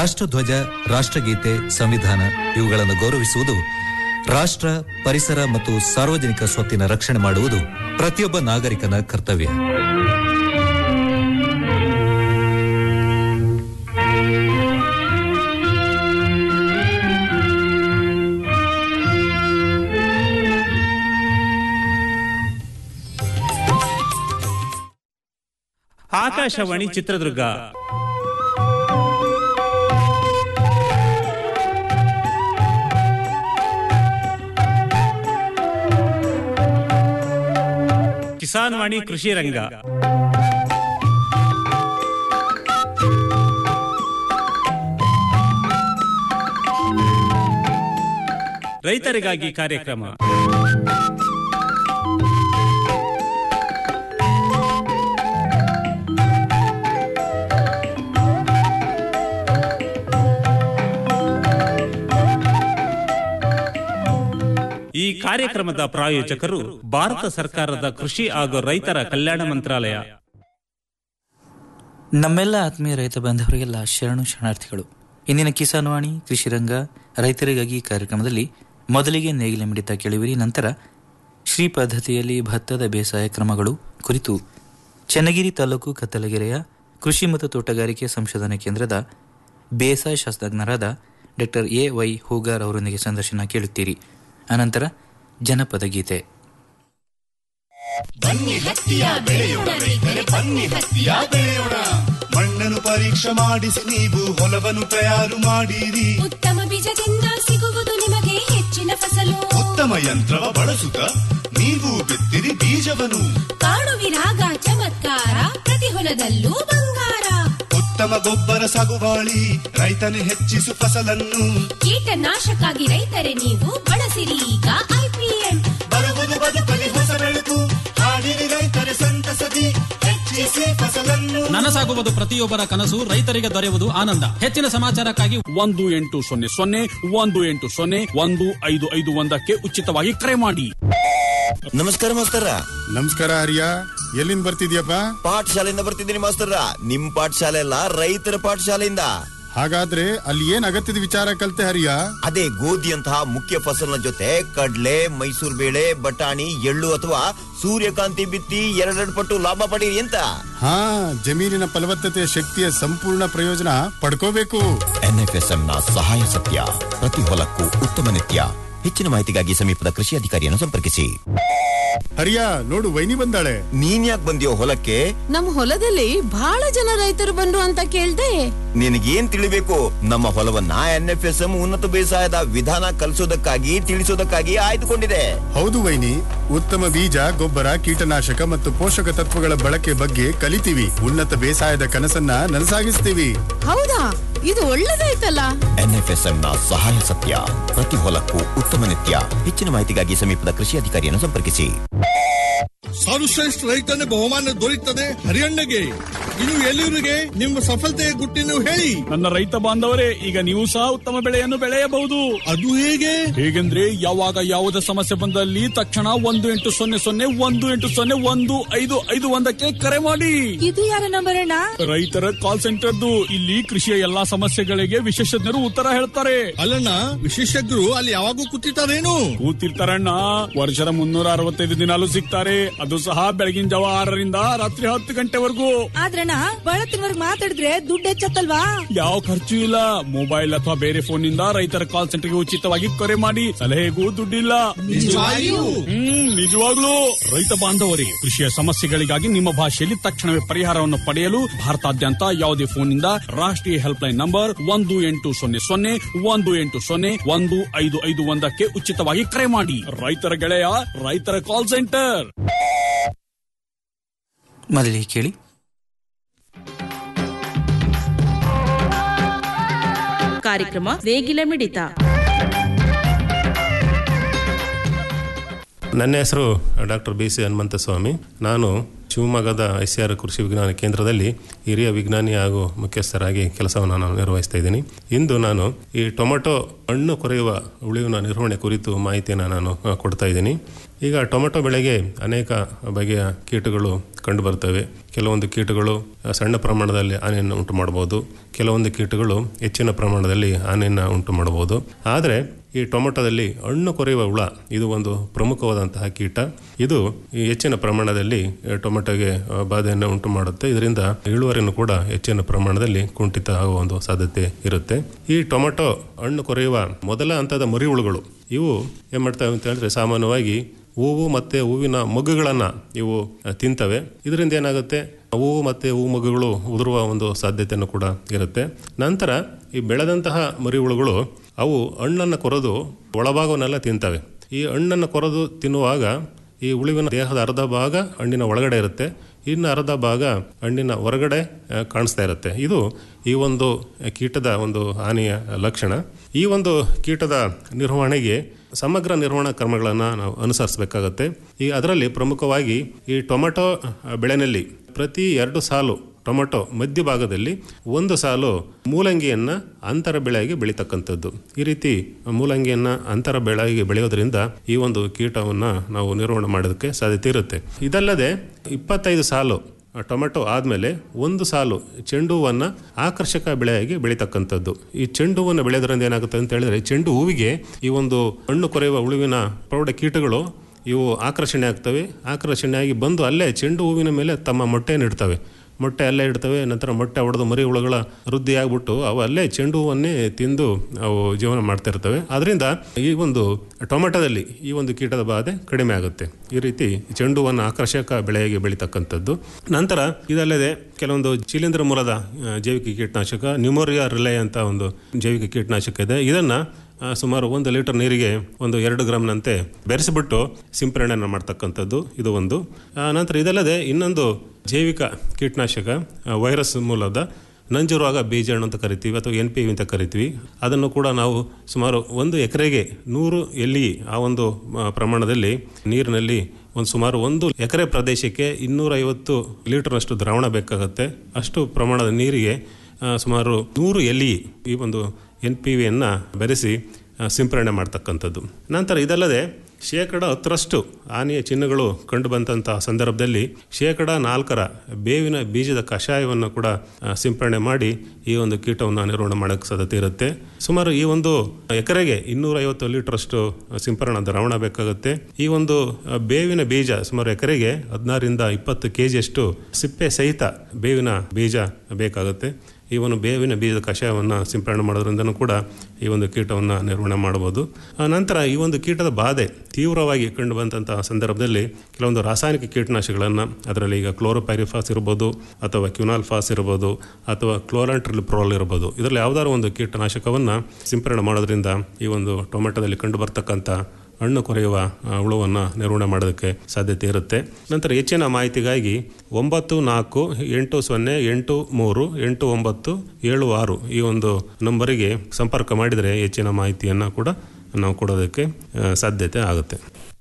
ರಾಷ್ಟ್ರಧ್ವಜ ರಾಷ್ಟ್ರಗೀತೆ ಸಂವಿಧಾನ ಇವುಗಳನ್ನು ಗೌರವಿಸುವುದು ರಾಷ್ಟ್ರ ಪರಿಸರ ಮತ್ತು ಸಾರ್ವಜನಿಕ ಸ್ವತ್ತಿನ ರಕ್ಷಣೆ ಮಾಡುವುದು ಪ್ರತಿಯೊಬ್ಬ ನಾಗರಿಕನ ಕರ್ತವ್ಯ ಆಕಾಶವಾಣಿ ಚಿತ್ರದುರ್ಗ ಕಿಸಾನ್ ವಾಣಿ ಕೃಷಿ ರಂಗ ರೈತರಿಗಾಗಿ ಕಾರ್ಯಕ್ರಮ ಈ ಕಾರ್ಯಕ್ರಮದ ಪ್ರಾಯೋಜಕರು ಭಾರತ ಸರ್ಕಾರದ ಕೃಷಿ ಹಾಗೂ ರೈತರ ಕಲ್ಯಾಣ ಮಂತ್ರಾಲಯ ನಮ್ಮೆಲ್ಲ ಆತ್ಮೀಯ ರೈತ ಬಾಂಧವರಿಗೆಲ್ಲ ಶರಣು ಶರಣಾರ್ಥಿಗಳು ಇಂದಿನ ಕಿಸಾನ್ ವಾಣಿ ಕೃಷಿ ರಂಗ ರೈತರಿಗಾಗಿ ಕಾರ್ಯಕ್ರಮದಲ್ಲಿ ಮೊದಲಿಗೆ ನೇಗಿಲ ಮಿಡಿತ ಕೇಳುವಿರಿ ನಂತರ ಶ್ರೀ ಪದ್ಧತಿಯಲ್ಲಿ ಭತ್ತದ ಬೇಸಾಯ ಕ್ರಮಗಳು ಕುರಿತು ಚನ್ನಗಿರಿ ತಾಲೂಕು ಕತ್ತಲಗೆರೆಯ ಕೃಷಿ ಮತ್ತು ತೋಟಗಾರಿಕೆ ಸಂಶೋಧನಾ ಕೇಂದ್ರದ ಬೇಸಾಯ ಶಾಸ್ತ್ರಜ್ಞರಾದ ಡಾಕ್ಟರ್ ಎ ವೈ ಹೂಗಾರ್ ಅವರೊಂದಿಗೆ ಸಂದರ್ಶನ ಕೇಳುತ್ತೀರಿ ಅನಂತರ ಜನಪದ ಗೀತೆ ಬನ್ನಿ ಹತ್ತಿಯ ಬೆಳೆಯೋಣ ರೈತರೆ ಬನ್ನಿ ಹತ್ತಿಯ ಬೆಳೆಯೋಣ ಮಣ್ಣನ್ನು ಪರೀಕ್ಷೆ ಮಾಡಿಸಿ ನೀವು ಹೊಲವನ್ನು ತಯಾರು ಮಾಡಿರಿ ಉತ್ತಮ ಬೀಜದಿಂದ ಸಿಗುವುದು ನಿಮಗೆ ಹೆಚ್ಚಿನ ಫಸಲು ಉತ್ತಮ ಯಂತ್ರವ ಬಳಸುತ್ತ ನೀವು ಬಿತ್ತಿರಿ ಬೀಜವನ್ನು ಕಾಣುವಿರಾಗ ಚಮತ್ಕಾರ ಪ್ರತಿ ಹೊಲದಲ್ಲೂ ಬಂಗಾರ ಉತ್ತಮ ಗೊಬ್ಬರ ಸಾಗುವಾಳಿ ರೈತನು ಹೆಚ್ಚಿಸು ಫಸಲನ್ನು ಕೀಟನಾಶಕ್ಕಾಗಿ ರೈತರೆ ನೀವು ಬಳಸಿರಿ ಈಗ ಐಪಿಎಂ ಬರುವುದು ಬದುಕಲಿ ಹೊಸ ಬೆಳಕು ಹಾಡಿರಿ ರೈತರೆ ಸಂತಸದಿ ಹೆಚ್ಚಿಸಿ ಫಸಲನ್ನು ನನಸಾಗುವುದು ಪ್ರತಿಯೊಬ್ಬರ ಕನಸು ರೈತರಿಗೆ ದೊರೆಯುವುದು ಆನಂದ ಹೆಚ್ಚಿನ ಸಮಾಚಾರಕ್ಕಾಗಿ ಒಂದು ಎಂಟು ಸೊನ್ನೆ ಸೊನ್ನೆ ಒಂದು ಎಂಟು ಸೊನ್ನೆ ಒಂದು ಐದು ಐದು ಒಂದಕ್ಕೆ ಉಚಿತವಾಗಿ ಕರೆ ಮಾಡಿ ನಮಸ್ಕಾರ ಮಾಸ್ತರ ನಮಸ್ಕಾರ ಹರಿಯ ಎಲ್ಲಿಂದ ಬರ್ತಿದ್ಯಪ್ಪ ಪಾಠಶಾಲೆಯಿಂದ ಬರ್ತಿದ್ದೀನಿ ಮಾಸ್ತರ ನಿಮ್ ಪಾಠಶಾಲೆ ಅಲ್ಲ ರೈತರ ಪಾಠಶಾಲೆಯಿಂದ ಹಾಗಾದ್ರೆ ಅಲ್ಲಿ ಏನ್ ಅಗತ್ಯದ ವಿಚಾರ ಕಲ್ತೆ ಹರಿಯ ಅದೇ ಗೋಧಿಯಂತಹ ಮುಖ್ಯ ಫಸಲಿನ ಜೊತೆ ಕಡ್ಲೆ ಮೈಸೂರು ಬೇಳೆ ಬಟಾಣಿ ಎಳ್ಳು ಅಥವಾ ಸೂರ್ಯಕಾಂತಿ ಬಿತ್ತಿ ಎರಡೆರಡು ಪಟ್ಟು ಲಾಭ ಪಡೀರಿ ಅಂತ ಹಾ ಜಮೀನಿನ ಫಲವತ್ತತೆಯ ಶಕ್ತಿಯ ಸಂಪೂರ್ಣ ಪ್ರಯೋಜನ ಪಡ್ಕೋಬೇಕು ಎನ್ಎಫ್ಎಸ್ಎಂ ನ ಸಹಾಯ ಸತ್ಯ ಪ್ರತಿ ಹೊಲಕ್ಕೂ ಉತ್ತಮ ನಿತ್ಯ ಹೆಚ್ಚಿನ ಮಾಹಿತಿಗಾಗಿ ಸಮೀಪದ ಕೃಷಿ ಅಧಿಕಾರಿಯನ್ನು ಸಂಪರ್ಕಿಸಿ ಹರಿಯ ನೋಡು ವೈನಿ ಬಂದಾಳೆ ನೀನ್ ಯಾಕೆ ಬಂದಿಯೋ ಹೊಲಕ್ಕೆ ನಮ್ ಹೊಲದಲ್ಲಿ ಬಹಳ ಜನ ರೈತರು ಬಂದ್ರು ಅಂತ ಕೇಳ್ದೆ ನಿನಗೇನ್ ತಿಳಿಬೇಕು ನಮ್ಮ ಹೊಲವನ್ನ ಎನ್ಎಫ್ಎಸ್ಎಂ ಉನ್ನತ ಬೇಸಾಯದ ವಿಧಾನ ಕಲಿಸೋದಕ್ಕಾಗಿ ತಿಳಿಸೋದಕ್ಕಾಗಿ ಆಯ್ದುಕೊಂಡಿದೆ ಹೌದು ವೈನಿ ಉತ್ತಮ ಬೀಜ ಗೊಬ್ಬರ ಕೀಟನಾಶಕ ಮತ್ತು ಪೋಷಕ ತತ್ವಗಳ ಬಳಕೆ ಬಗ್ಗೆ ಕಲಿತೀವಿ ಉನ್ನತ ಬೇಸಾಯದ ಕನಸನ್ನ ನನಸಾಗಿಸ್ತೀವಿ ಹೌದಾ ಇದು ಒಳ್ಳೇದಾಯ್ತಲ್ಲ ಎನ್ಎಫ್ಎಸ್ಎಂ ನ ಸಹಾಯ ಸತ್ಯ ಪ್ರತಿ ಹೊಲಕ್ಕೂ ಉತ್ತಮ ನಿತ್ಯ ಹೆಚ್ಚಿನ ಮಾಹಿತಿಗಾಗಿ ಸಮೀಪದ ಕೃಷಿ ಅಧಿಕಾರಿಯನ್ನು ಸಂಪರ್ಕಿಸಿ ಸರ್ವಶ್ರೇಷ್ಠ ರೈತನ ಬಹುಮಾನ ದೊರೆಯುತ್ತದೆ ಹರಿಯಣ್ಣಗೆ ಇನ್ನು ಎಲ್ಲರಿಗೆ ನಿಮ್ಮ ಸಫಲತೆಯ ಗುಟ್ಟಿನ ಹೇಳಿ ನನ್ನ ರೈತ ಬಾಂಧವರೇ ಈಗ ನೀವು ಸಹ ಉತ್ತಮ ಬೆಳೆಯನ್ನು ಬೆಳೆಯಬಹುದು ಅದು ಹೇಗೆ ಹೇಗೆಂದ್ರೆ ಯಾವಾಗ ಯಾವುದೇ ಸಮಸ್ಯೆ ಬಂದಲ್ಲಿ ತಕ್ಷಣ ಒಂದು ಎಂಟು ಸೊನ್ನೆ ಸೊನ್ನೆ ಒಂದು ಎಂಟು ಸೊನ್ನೆ ಒಂದು ಐದು ಐದು ಒಂದಕ್ಕೆ ಕರೆ ಮಾಡಿ ಇದು ಯಾರ ನಂಬರ್ ಅಣ್ಣ ರೈತರ ಕಾಲ್ ಸೆಂಟರ್ದು ಇಲ್ಲಿ ಕೃಷಿಯ ಎಲ್ಲಾ ಸಮಸ್ಯೆಗಳಿಗೆ ವಿಶೇಷಜ್ಞರು ಉತ್ತರ ಹೇಳ್ತಾರೆ ಅಲ್ಲಣ್ಣ ವಿಶೇಷಜ್ಞರು ಅಲ್ಲಿ ಯಾವಾಗೂ ಕೂತಿರ್ತಾರೇನು ಕೂತಿರ್ತಾರಣ್ಣ ವರ್ಷದ ಮುನ್ನೂರ ಅರವತ್ತೈದು ದಿನಾಲು ಸಿಗ್ತಾರೆ ಅದು ಸಹ ಬೆಳಗಿನ ಜಾವ ಆರರಿಂದ ರಾತ್ರಿ ಹತ್ತು ಗಂಟೆವರೆಗೂ ಆದ್ರಣ್ಣ ಬಳತ್ತಿನವರ್ಗ್ ಮಾತಾಡಿದ್ರೆ ದುಡ್ಡು ಹೆಚ್ಚತ್ತಲ್ವಾ ಯಾವ ಖರ್ಚು ಇಲ್ಲ ಮೊಬೈಲ್ ಅಥವಾ ಬೇರೆ ಫೋನ್ ನಿಂದ ರೈತರ ಕಾಲ್ ಸೆಂಟರ್ಗೆ ಉಚಿತವಾಗಿ ಕರೆ ಮಾಡಿ ಸಲಹೆಗೂ ದುಡ್ಡಿಲ್ಲ ನಿಜವಾಗಿಯೂ? ಹ್ಮ್ ನಿಜವಾಗ್ಲೂ ರೈತ ಬಾಂಧವರೇ ಕೃಷಿಯ ಸಮಸ್ಯೆಗಳಿಗಾಗಿ ನಿಮ್ಮ ಭಾಷೆಯಲ್ಲಿ ತಕ್ಷಣವೇ ಪರಿಹಾರವನ್ನು ಪಡೆಯಲು ಭಾರತಾದ್ಯಂತ ಯಾವುದೇ ಫೋನ್ ನಿಂದ ರಾಷ್ಟ್ರೀಯ ಹೆಲ್ಪ್ ಲೈನ್ ನಂಬರ್ ಒಂದು ಎಂಟು ಸೊನ್ನೆ ಸೊನ್ನೆ ಒಂದು ಎಂಟು ಸೊನ್ನೆ ಒಂದು ಐದು ಐದು ಒಂದಕ್ಕೆ ಉಚಿತವಾಗಿ ಕರೆ ಮಾಡಿ ರೈತರ ಗೆಳೆಯ ರೈತರ ಕಾಲ್ ಸೆಂಟರ್ ಮೊದಲಿಗೆ ಕೇಳಿ ಕಾರ್ಯಕ್ರಮ ನೇಗಿಲ ಮಿಡಿತ ನನ್ನ ಹೆಸರು ಡಾಕ್ಟರ್ ಬಿ ಸಿ ಹನುಮಂತಸ್ವಾಮಿ ನಾನು ಶಿವಮೊಗ್ಗದ ಐ ಸಿ ಆರ್ ಕೃಷಿ ವಿಜ್ಞಾನ ಕೇಂದ್ರದಲ್ಲಿ ಹಿರಿಯ ವಿಜ್ಞಾನಿ ಹಾಗೂ ಮುಖ್ಯಸ್ಥರಾಗಿ ಕೆಲಸವನ್ನು ನಾನು ನಿರ್ವಹಿಸ್ತಾ ಇದ್ದೀನಿ ಇಂದು ನಾನು ಈ ಟೊಮೆಟೊ ಹಣ್ಣು ಕೊರೆಯುವ ಉಳಿವಿನ ನಿರ್ವಹಣೆ ಕುರಿತು ಮಾಹಿತಿಯನ್ನು ನಾನು ಆ, ಕೊಡ್ತಾ ಇದ್ದೀನಿ ಈಗ ಟೊಮೆಟೊ ಬೆಳೆಗೆ ಅನೇಕ ಬಗೆಯ ಕೀಟಗಳು ಕಂಡುಬರ್ತವೆ ಕೆಲವೊಂದು ಕೀಟಗಳು ಆ, ಸಣ್ಣ ಪ್ರಮಾಣದಲ್ಲಿ ಹಾನಿಯನ್ನು ಉಂಟು ಮಾಡಬಹುದು ಕೆಲವೊಂದು ಕೀಟಗಳು ಹೆಚ್ಚಿನ ಪ್ರಮಾಣದಲ್ಲಿ ಹಾನಿಯನ್ನು ಉಂಟು ಮಾಡಬಹುದು ಆದರೆ ಈ ಟೊಮೆಟೊದಲ್ಲಿ ಹಣ್ಣು ಕೊರೆಯುವ ಹುಳ ಇದು ಒಂದು ಪ್ರಮುಖವಾದಂತಹ ಕೀಟ ಇದು ಈ ಹೆಚ್ಚಿನ ಪ್ರಮಾಣದಲ್ಲಿ ಆ, ಟೊಮೆಟೊಗೆ ಆ, ಬಾಧೆಯನ್ನು ಉಂಟು ಮಾಡುತ್ತೆ ಇದರಿಂದ ಇಳುವರಿನೂ ಕೂಡ ಹೆಚ್ಚಿನ ಪ್ರಮಾಣದಲ್ಲಿ ಕುಂಠಿತ ಆಗುವ ಒಂದು ಸಾಧ್ಯತೆ ಇರುತ್ತೆ ಈ ಟೊಮೆಟೊ ಹಣ್ಣು ಕೊರೆಯುವ ಮೊದಲ ಹಂತದ ಮರಿ ಹುಳುಗಳು ಇವು ಏನ್ ಮಾಡ್ತವೆ ಅಂತ ಹೇಳಿದ್ರೆ ಸಾಮಾನ್ಯವಾಗಿ ಹೂವು ಮತ್ತೆ ಹೂವಿನ ಮಗ್ಗುಗಳನ್ನು ಇವು ಆ, ತಿಂತವೆ ಇದರಿಂದ ಏನಾಗುತ್ತೆ ಹೂವು ಮತ್ತೆ ಹೂವು ಮಗ್ಗುಗಳು ಉದುರುವ ಒಂದು ಸಾಧ್ಯತೆಯನ್ನು ಕೂಡ ಇರುತ್ತೆ ನಂತರ ಈ ಬೆಳೆದಂತಹ ಮರಿಹುಳುಗಳು ಅವು ಹಣ್ಣನ್ನು ಕೊರೆದು ಒಳಭಾಗವನ್ನೆಲ್ಲ ತಿಂತವೆ ಈ ಹಣ್ಣನ್ನು ಕೊರೆದು ತಿನ್ನುವಾಗ ಈ ಉಳಿವಿನ ದೇಹದ ಅರ್ಧ ಭಾಗ ಹಣ್ಣಿನ ಒಳಗಡೆ ಇರುತ್ತೆ ಇನ್ನು ಅರ್ಧ ಭಾಗ ಹಣ್ಣಿನ ಹೊರಗಡೆ ಆ, ಕಾಣಿಸ್ತಾ ಇರುತ್ತೆ ಇದು ಈ ಒಂದು ಕೀಟದ ಒಂದು ಹಾನಿಯ ಲಕ್ಷಣ ಈ ಒಂದು ಕೀಟದ ನಿರ್ವಹಣೆಗೆ ಸಮಗ್ರ ನಿರ್ವಹಣಾ ಕ್ರಮಗಳನ್ನು ನಾವು ಅನುಸರಿಸಬೇಕಾಗತ್ತೆ ಈ ಅದರಲ್ಲಿ ಪ್ರಮುಖವಾಗಿ ಈ ಟೊಮೆಟೊ ಬೆಳೆನಲ್ಲಿ ಪ್ರತಿ ಎರಡು ಸಾಲು ಟೊಮೆಟೊ ಮಧ್ಯಭಾಗದಲ್ಲಿ ಒಂದು ಸಾಲು ಮೂಲಂಗಿಯನ್ನು ಅಂತರ ಬೆಳೆಯಾಗಿ ಬೆಳೀತಕ್ಕಂಥದ್ದು ಈ ರೀತಿ ಮೂಲಂಗಿಯನ್ನು ಅಂತರ ಬೆಳೆಯಾಗಿ ಬೆಳೆಯೋದ್ರಿಂದ ಈ ಒಂದು ಕೀಟವನ್ನು ನಾವು ನಿರ್ವಹಣೆ ಮಾಡೋದಕ್ಕೆ ಸಾಧ್ಯತೆ ಇರುತ್ತೆ ಇದಲ್ಲದೆ ಇಪ್ಪತ್ತೈದು ಸಾಲು ಟೊಮೆಟೊ ಆದಮೇಲೆ ಒಂದು ಸಾಲು ಚೆಂಡು ಹೂವನ್ನು ಆಕರ್ಷಕ ಬೆಳೆಯಾಗಿ ಬೆಳೀತಕ್ಕಂಥದ್ದು ಈ ಚೆಂಡು ಹೂವನ್ನು ಬೆಳೆಯೋದ್ರಿಂದ ಏನಾಗುತ್ತೆ ಅಂತ ಹೇಳಿದ್ರೆ ಚೆಂಡು ಹೂವಿಗೆ ಈ ಒಂದು ಹಣ್ಣು ಕೊರೆಯುವ ಹುಳುವಿನ ಪ್ರೌಢ ಕೀಟಗಳು ಇವು ಆಕರ್ಷಣೆ ಆಗ್ತವೆ ಆಕರ್ಷಣೆಯಾಗಿ ಬಂದು ಅಲ್ಲೇ ಚೆಂಡು ಹೂವಿನ ಮೇಲೆ ತಮ್ಮ ಮೊಟ್ಟೆಯನ್ನು ಇಡ್ತವೆ ಮೊಟ್ಟೆ ಅಲ್ಲೇ ಇಡ್ತವೆ ನಂತರ ಮೊಟ್ಟೆ ಹೊಡೆದು ಮರಿ ಹುಳುಗಳ ವೃದ್ಧಿ ಆಗ್ಬಿಟ್ಟು ಅವು ಅಲ್ಲೇ ಚೆಂಡು ಹೂವನ್ನೇ ತಿಂದು ಅವು ಜೀವನ ಮಾಡ್ತಾ ಇರ್ತವೆ ಅದರಿಂದ ಈ ಒಂದು ಟೊಮೆಟೊದಲ್ಲಿ ಈ ಒಂದು ಕೀಟದ ಬಾಧೆ ಕಡಿಮೆ ಆಗುತ್ತೆ ಈ ರೀತಿ ಚೆಂಡು ಹೂವನ್ನು ಆಕರ್ಷಕ ಬೆಳೆಯಾಗಿ ಬೆಳೀತಕ್ಕಂಥದ್ದು ನಂತರ ಇದಲ್ಲದೆ ಕೆಲವೊಂದು ಶಿಲೀಂಧ್ರ ಮೂಲದ ಆ, ಜೈವಿಕ ಕೀಟನಾಶಕ ನ್ಯೂಮೋರಿಯಾ ರಿಲೇ ಅಂತ ಒಂದು ಜೈವಿಕ ಕೀಟನಾಶಕ ಇದೆ ಇದನ್ನು ಆ, ಸುಮಾರು ಒಂದು ಲೀಟರ್ ನೀರಿಗೆ ಒಂದು ಎರಡು ಗ್ರಾಮ್ನಂತೆ ಬೆರೆಸಿಬಿಟ್ಟು ಸಿಂಪರಣೆಯನ್ನು ಮಾಡ್ತಕ್ಕಂಥದ್ದು ಇದು ಒಂದು ಆ, ನಂತರ ಇದಲ್ಲದೆ ಇನ್ನೊಂದು ಜೈವಿಕ ಕೀಟನಾಶಕ ಆ, ವೈರಸ್ ಮೂಲದ ನಂಜುರುವಾಗ ಬೀಜಾಣು ಅಂತ ಕರಿತೀವಿ ಅಥವಾ ಎನ್ ಪಿ ವಿ ಅಂತ ಕರಿತೀವಿ ಅದನ್ನು ಕೂಡ ನಾವು ಸುಮಾರು ಒಂದು ಎಕರೆಗೆ ನೂರು ಎಲ್ಲಿ ಆ ಒಂದು ಆ, ಪ್ರಮಾಣದಲ್ಲಿ ನೀರಿನಲ್ಲಿ ಒಂದು ಸುಮಾರು ಒಂದು ಎಕರೆ ಪ್ರದೇಶಕ್ಕೆ ಇನ್ನೂರೈವತ್ತು ಲೀಟರ್ನಷ್ಟು ದ್ರಾವಣ ಬೇಕಾಗುತ್ತೆ ಅಷ್ಟು ಪ್ರಮಾಣದ ನೀರಿಗೆ ಆ, ಸುಮಾರು ನೂರು ಎಲ್ಲಿ ಈ ಒಂದು ಎನ್ ಪಿ ವಿಯನ್ನು ಬೆರೆಸಿ ಆ, ಸಿಂಪರಣೆ ಮಾಡ್ತಕ್ಕಂಥದ್ದು ನಂತರ ಇದಲ್ಲದೆ ಶೇಕಡ ಹತ್ತರಷ್ಟು ಹಾನಿಯ ಚಿಹ್ನೆಗಳು ಕಂಡು ಬಂದಂಥ ಸಂದರ್ಭದಲ್ಲಿ ಶೇಕಡ ನಾಲ್ಕರ ಬೇವಿನ ಬೀಜದ ಕಷಾಯವನ್ನು ಕೂಡ ಆ, ಸಿಂಪರಣೆ ಮಾಡಿ ಈ ಒಂದು ಕೀಟವನ್ನು ನಿರ್ವಹಣೆ ಮಾಡೋಕ್ಕೆ ಸಾಧ್ಯತೆ ಇರುತ್ತೆ ಸುಮಾರು ಈ ಒಂದು ಎಕರೆಗೆ ಇನ್ನೂರೈವತ್ತು ಲೀಟರಷ್ಟು ಸಿಂಪರಣಾ ದ್ರಾವಣ ಬೇಕಾಗುತ್ತೆ ಈ ಒಂದು ಆ, ಬೇವಿನ ಬೀಜ ಸುಮಾರು ಎಕರೆಗೆ ಹದಿನಾರರಿಂದ ಇಪ್ಪತ್ತು ಕೆ ಜಿಯಷ್ಟು ಸಿಪ್ಪೆ ಸಹಿತ ಬೇವಿನ ಬೀಜ ಬೇಕಾಗುತ್ತೆ ಈ ಒಂದು ಬೇವಿನ ಬೀಜದ ಕಷಾಯವನ್ನು ಸಿಂಪರಣೆ ಮಾಡೋದ್ರಿಂದನೂ ಕೂಡ ಈ ಒಂದು ಕೀಟವನ್ನು ನಿರ್ವಹಣೆ ಮಾಡಬಹುದು ಆ ನಂತರ ಈ ಒಂದು ಕೀಟದ ಬಾಧೆ ತೀವ್ರವಾಗಿ ಕಂಡು ಬಂದಂತಹ ಸಂದರ್ಭದಲ್ಲಿ ಕೆಲವೊಂದು ರಾಸಾಯನಿಕ ಕೀಟನಾಶಕಗಳನ್ನು ಅದರಲ್ಲಿ ಈಗ ಕ್ಲೋರೋಪೈರಿಫಾಸ್ ಇರ್ಬೋದು ಅಥವಾ ಕ್ಯುನಾಲ್ಫಾಸ್ ಇರ್ಬೋದು ಅಥವಾ ಕ್ಲೋರಾಂಟ್ರಿಲ್ಪ್ರೋಲ್ ಇರ್ಬೋದು ಇದರಲ್ಲಿ ಯಾವ್ದಾದ್ರು ಒಂದು ಕೀಟನಾಶಕವನ್ನು ಸಿಂಪರಣೆ ಮಾಡೋದ್ರಿಂದ ಈ ಒಂದು ಟೊಮೆಟೊದಲ್ಲಿ ಕಂಡು ಬರ್ತಕ್ಕಂಥ ಹಣ್ಣು ಕೊರೆಯುವ ಆ, ಹುಳುವನ್ನು ನಿರ್ವಹಣೆ ಮಾಡೋದಕ್ಕೆ ಸಾಧ್ಯತೆ ಇರುತ್ತೆ ನಂತರ ಹೆಚ್ಚಿನ ಮಾಹಿತಿಗಾಗಿ ಒಂಬತ್ತು ನಾಲ್ಕು ಎಂಟು ಸೊನ್ನೆ ಎಂಟು ಮೂರು ಎಂಟು ಒಂಬತ್ತು ಏಳು ಆರು ಈ ಒಂದು ನಂಬರಿಗೆ ಸಂಪರ್ಕ ಮಾಡಿದರೆ ಹೆಚ್ಚಿನ ಮಾಹಿತಿಯನ್ನು ಕೂಡ ನಾವು ಕೊಡೋದಕ್ಕೆ ಆ, ಸಾಧ್ಯತೆ ಆಗುತ್ತೆ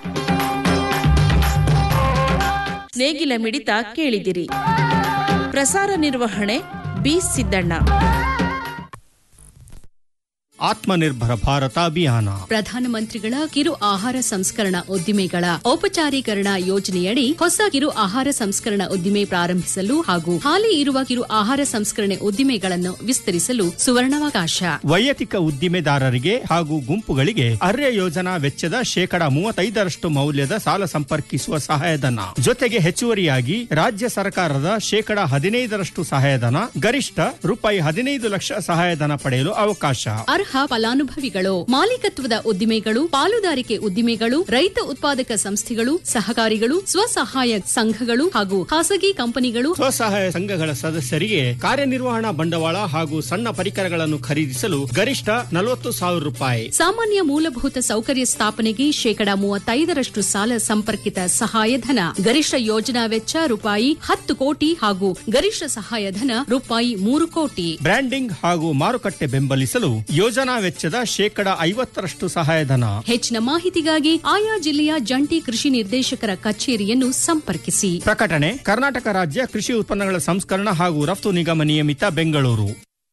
ನೇಗಿಲ ಮಿಡಿತ ಕೇಳಿದಿರಿ ಪ್ರಸಾರ ನಿರ್ವಹಣೆ ಬಿ ಸಿದ್ದಣ್ಣ ಆತ್ಮನಿರ್ಭರ ಭಾರತ ಅಭಿಯಾನ ಪ್ರಧಾನಮಂತ್ರಿಗಳ ಕಿರು ಆಹಾರ ಸಂಸ್ಕರಣಾ ಉದ್ದಿಮೆಗಳ ಔಪಚಾರೀಕರಣ ಯೋಜನೆಯಡಿ ಹೊಸ ಕಿರು ಆಹಾರ ಸಂಸ್ಕರಣಾ ಉದ್ದಿಮೆ ಪ್ರಾರಂಭಿಸಲು ಹಾಗೂ ಹಾಲಿ ಇರುವ ಕಿರು ಆಹಾರ ಸಂಸ್ಕರಣೆ ಉದ್ದಿಮೆಗಳನ್ನು ವಿಸ್ತರಿಸಲು ಸುವರ್ಣಾವಕಾಶ ವೈಯಕ್ತಿಕ ಉದ್ದಿಮೆದಾರರಿಗೆ ಹಾಗೂ ಗುಂಪುಗಳಿಗೆ ಅರ್ಯ ಯೋಜನಾ ವೆಚ್ಚದ ಶೇಕಡ ಮೂವತ್ತೈದರಷ್ಟು ಮೌಲ್ಯದ ಸಾಲ ಸಂಪರ್ಕಿಸುವ ಸಹಾಯಧನ ಜೊತೆಗೆ ಹೆಚ್ಚುವರಿಯಾಗಿ ರಾಜ್ಯ ಸರ್ಕಾರದ ಶೇಕಡ ಹದಿನೈದರಷ್ಟು ಸಹಾಯಧನ ಗರಿಷ್ಠ ರೂಪಾಯಿ ಹದಿನೈದು ಲಕ್ಷ ಸಹಾಯಧನ ಪಡೆಯಲು ಅವಕಾಶ ಅರ್ಹ ಫಲಾನುಭವಿಗಳು ಮಾಲೀಕತ್ವದ ಉದ್ದಿಮೆಗಳು ಪಾಲುದಾರಿಕೆ ಉದ್ದಿಮೆಗಳು ರೈತ ಉತ್ಪಾದಕ ಸಂಸ್ಥೆಗಳು ಸಹಕಾರಿಗಳು ಸ್ವಸಹಾಯ ಸಂಘಗಳು ಹಾಗೂ ಖಾಸಗಿ ಕಂಪನಿಗಳು ಸ್ವಸಹಾಯ ಸಂಘಗಳ ಸದಸ್ಯರಿಗೆ ಕಾರ್ಯನಿರ್ವಹಣಾ ಬಂಡವಾಳ ಹಾಗೂ ಸಣ್ಣ ಪರಿಕರಗಳನ್ನು ಖರೀದಿಸಲು ಗರಿಷ್ಠ ನಲವತ್ತು ಸಾವಿರ ರೂಪಾಯಿ ಸಾಮಾನ್ಯ ಮೂಲಭೂತ ಸೌಕರ್ಯ ಸ್ಥಾಪನೆಗೆ ಶೇಕಡ ಮೂವತ್ತೈದರಷ್ಟು ಸಾಲ ಸಂಪರ್ಕಿತ ಸಹಾಯಧನ ಗರಿಷ್ಠ ಯೋಜನಾ ವೆಚ್ಚ ರೂಪಾಯಿ ಹತ್ತು ಕೋಟಿ ಹಾಗೂ ಗರಿಷ್ಠ ಸಹಾಯಧನ ರೂಪಾಯಿ ಮೂರು ಕೋಟಿ ಬ್ರ್ಯಾಂಡಿಂಗ್ ಹಾಗೂ ಮಾರುಕಟ್ಟೆ ಬೆಂಬಲಿಸಲು ಯೋಜನಾ ವೆಚ್ಚದ ಶೇಕಡ ಐವತ್ತರಷ್ಟು ಸಹಾಯಧನ ಹೆಚ್ಚಿನ ಮಾಹಿತಿಗಾಗಿ ಆಯಾ ಜಿಲ್ಲೆಯ ಜಂಟಿ ಕೃಷಿ ನಿರ್ದೇಶಕರ ಕಚೇರಿಯನ್ನು ಸಂಪರ್ಕಿಸಿ ಪ್ರಕಟಣೆ ಕರ್ನಾಟಕ ರಾಜ್ಯ ಕೃಷಿ ಉತ್ಪನ್ನಗಳ ಸಂಸ್ಕರಣ ಹಾಗೂ ರಫ್ತು ನಿಗಮ ನಿಯಮಿತ ಬೆಂಗಳೂರು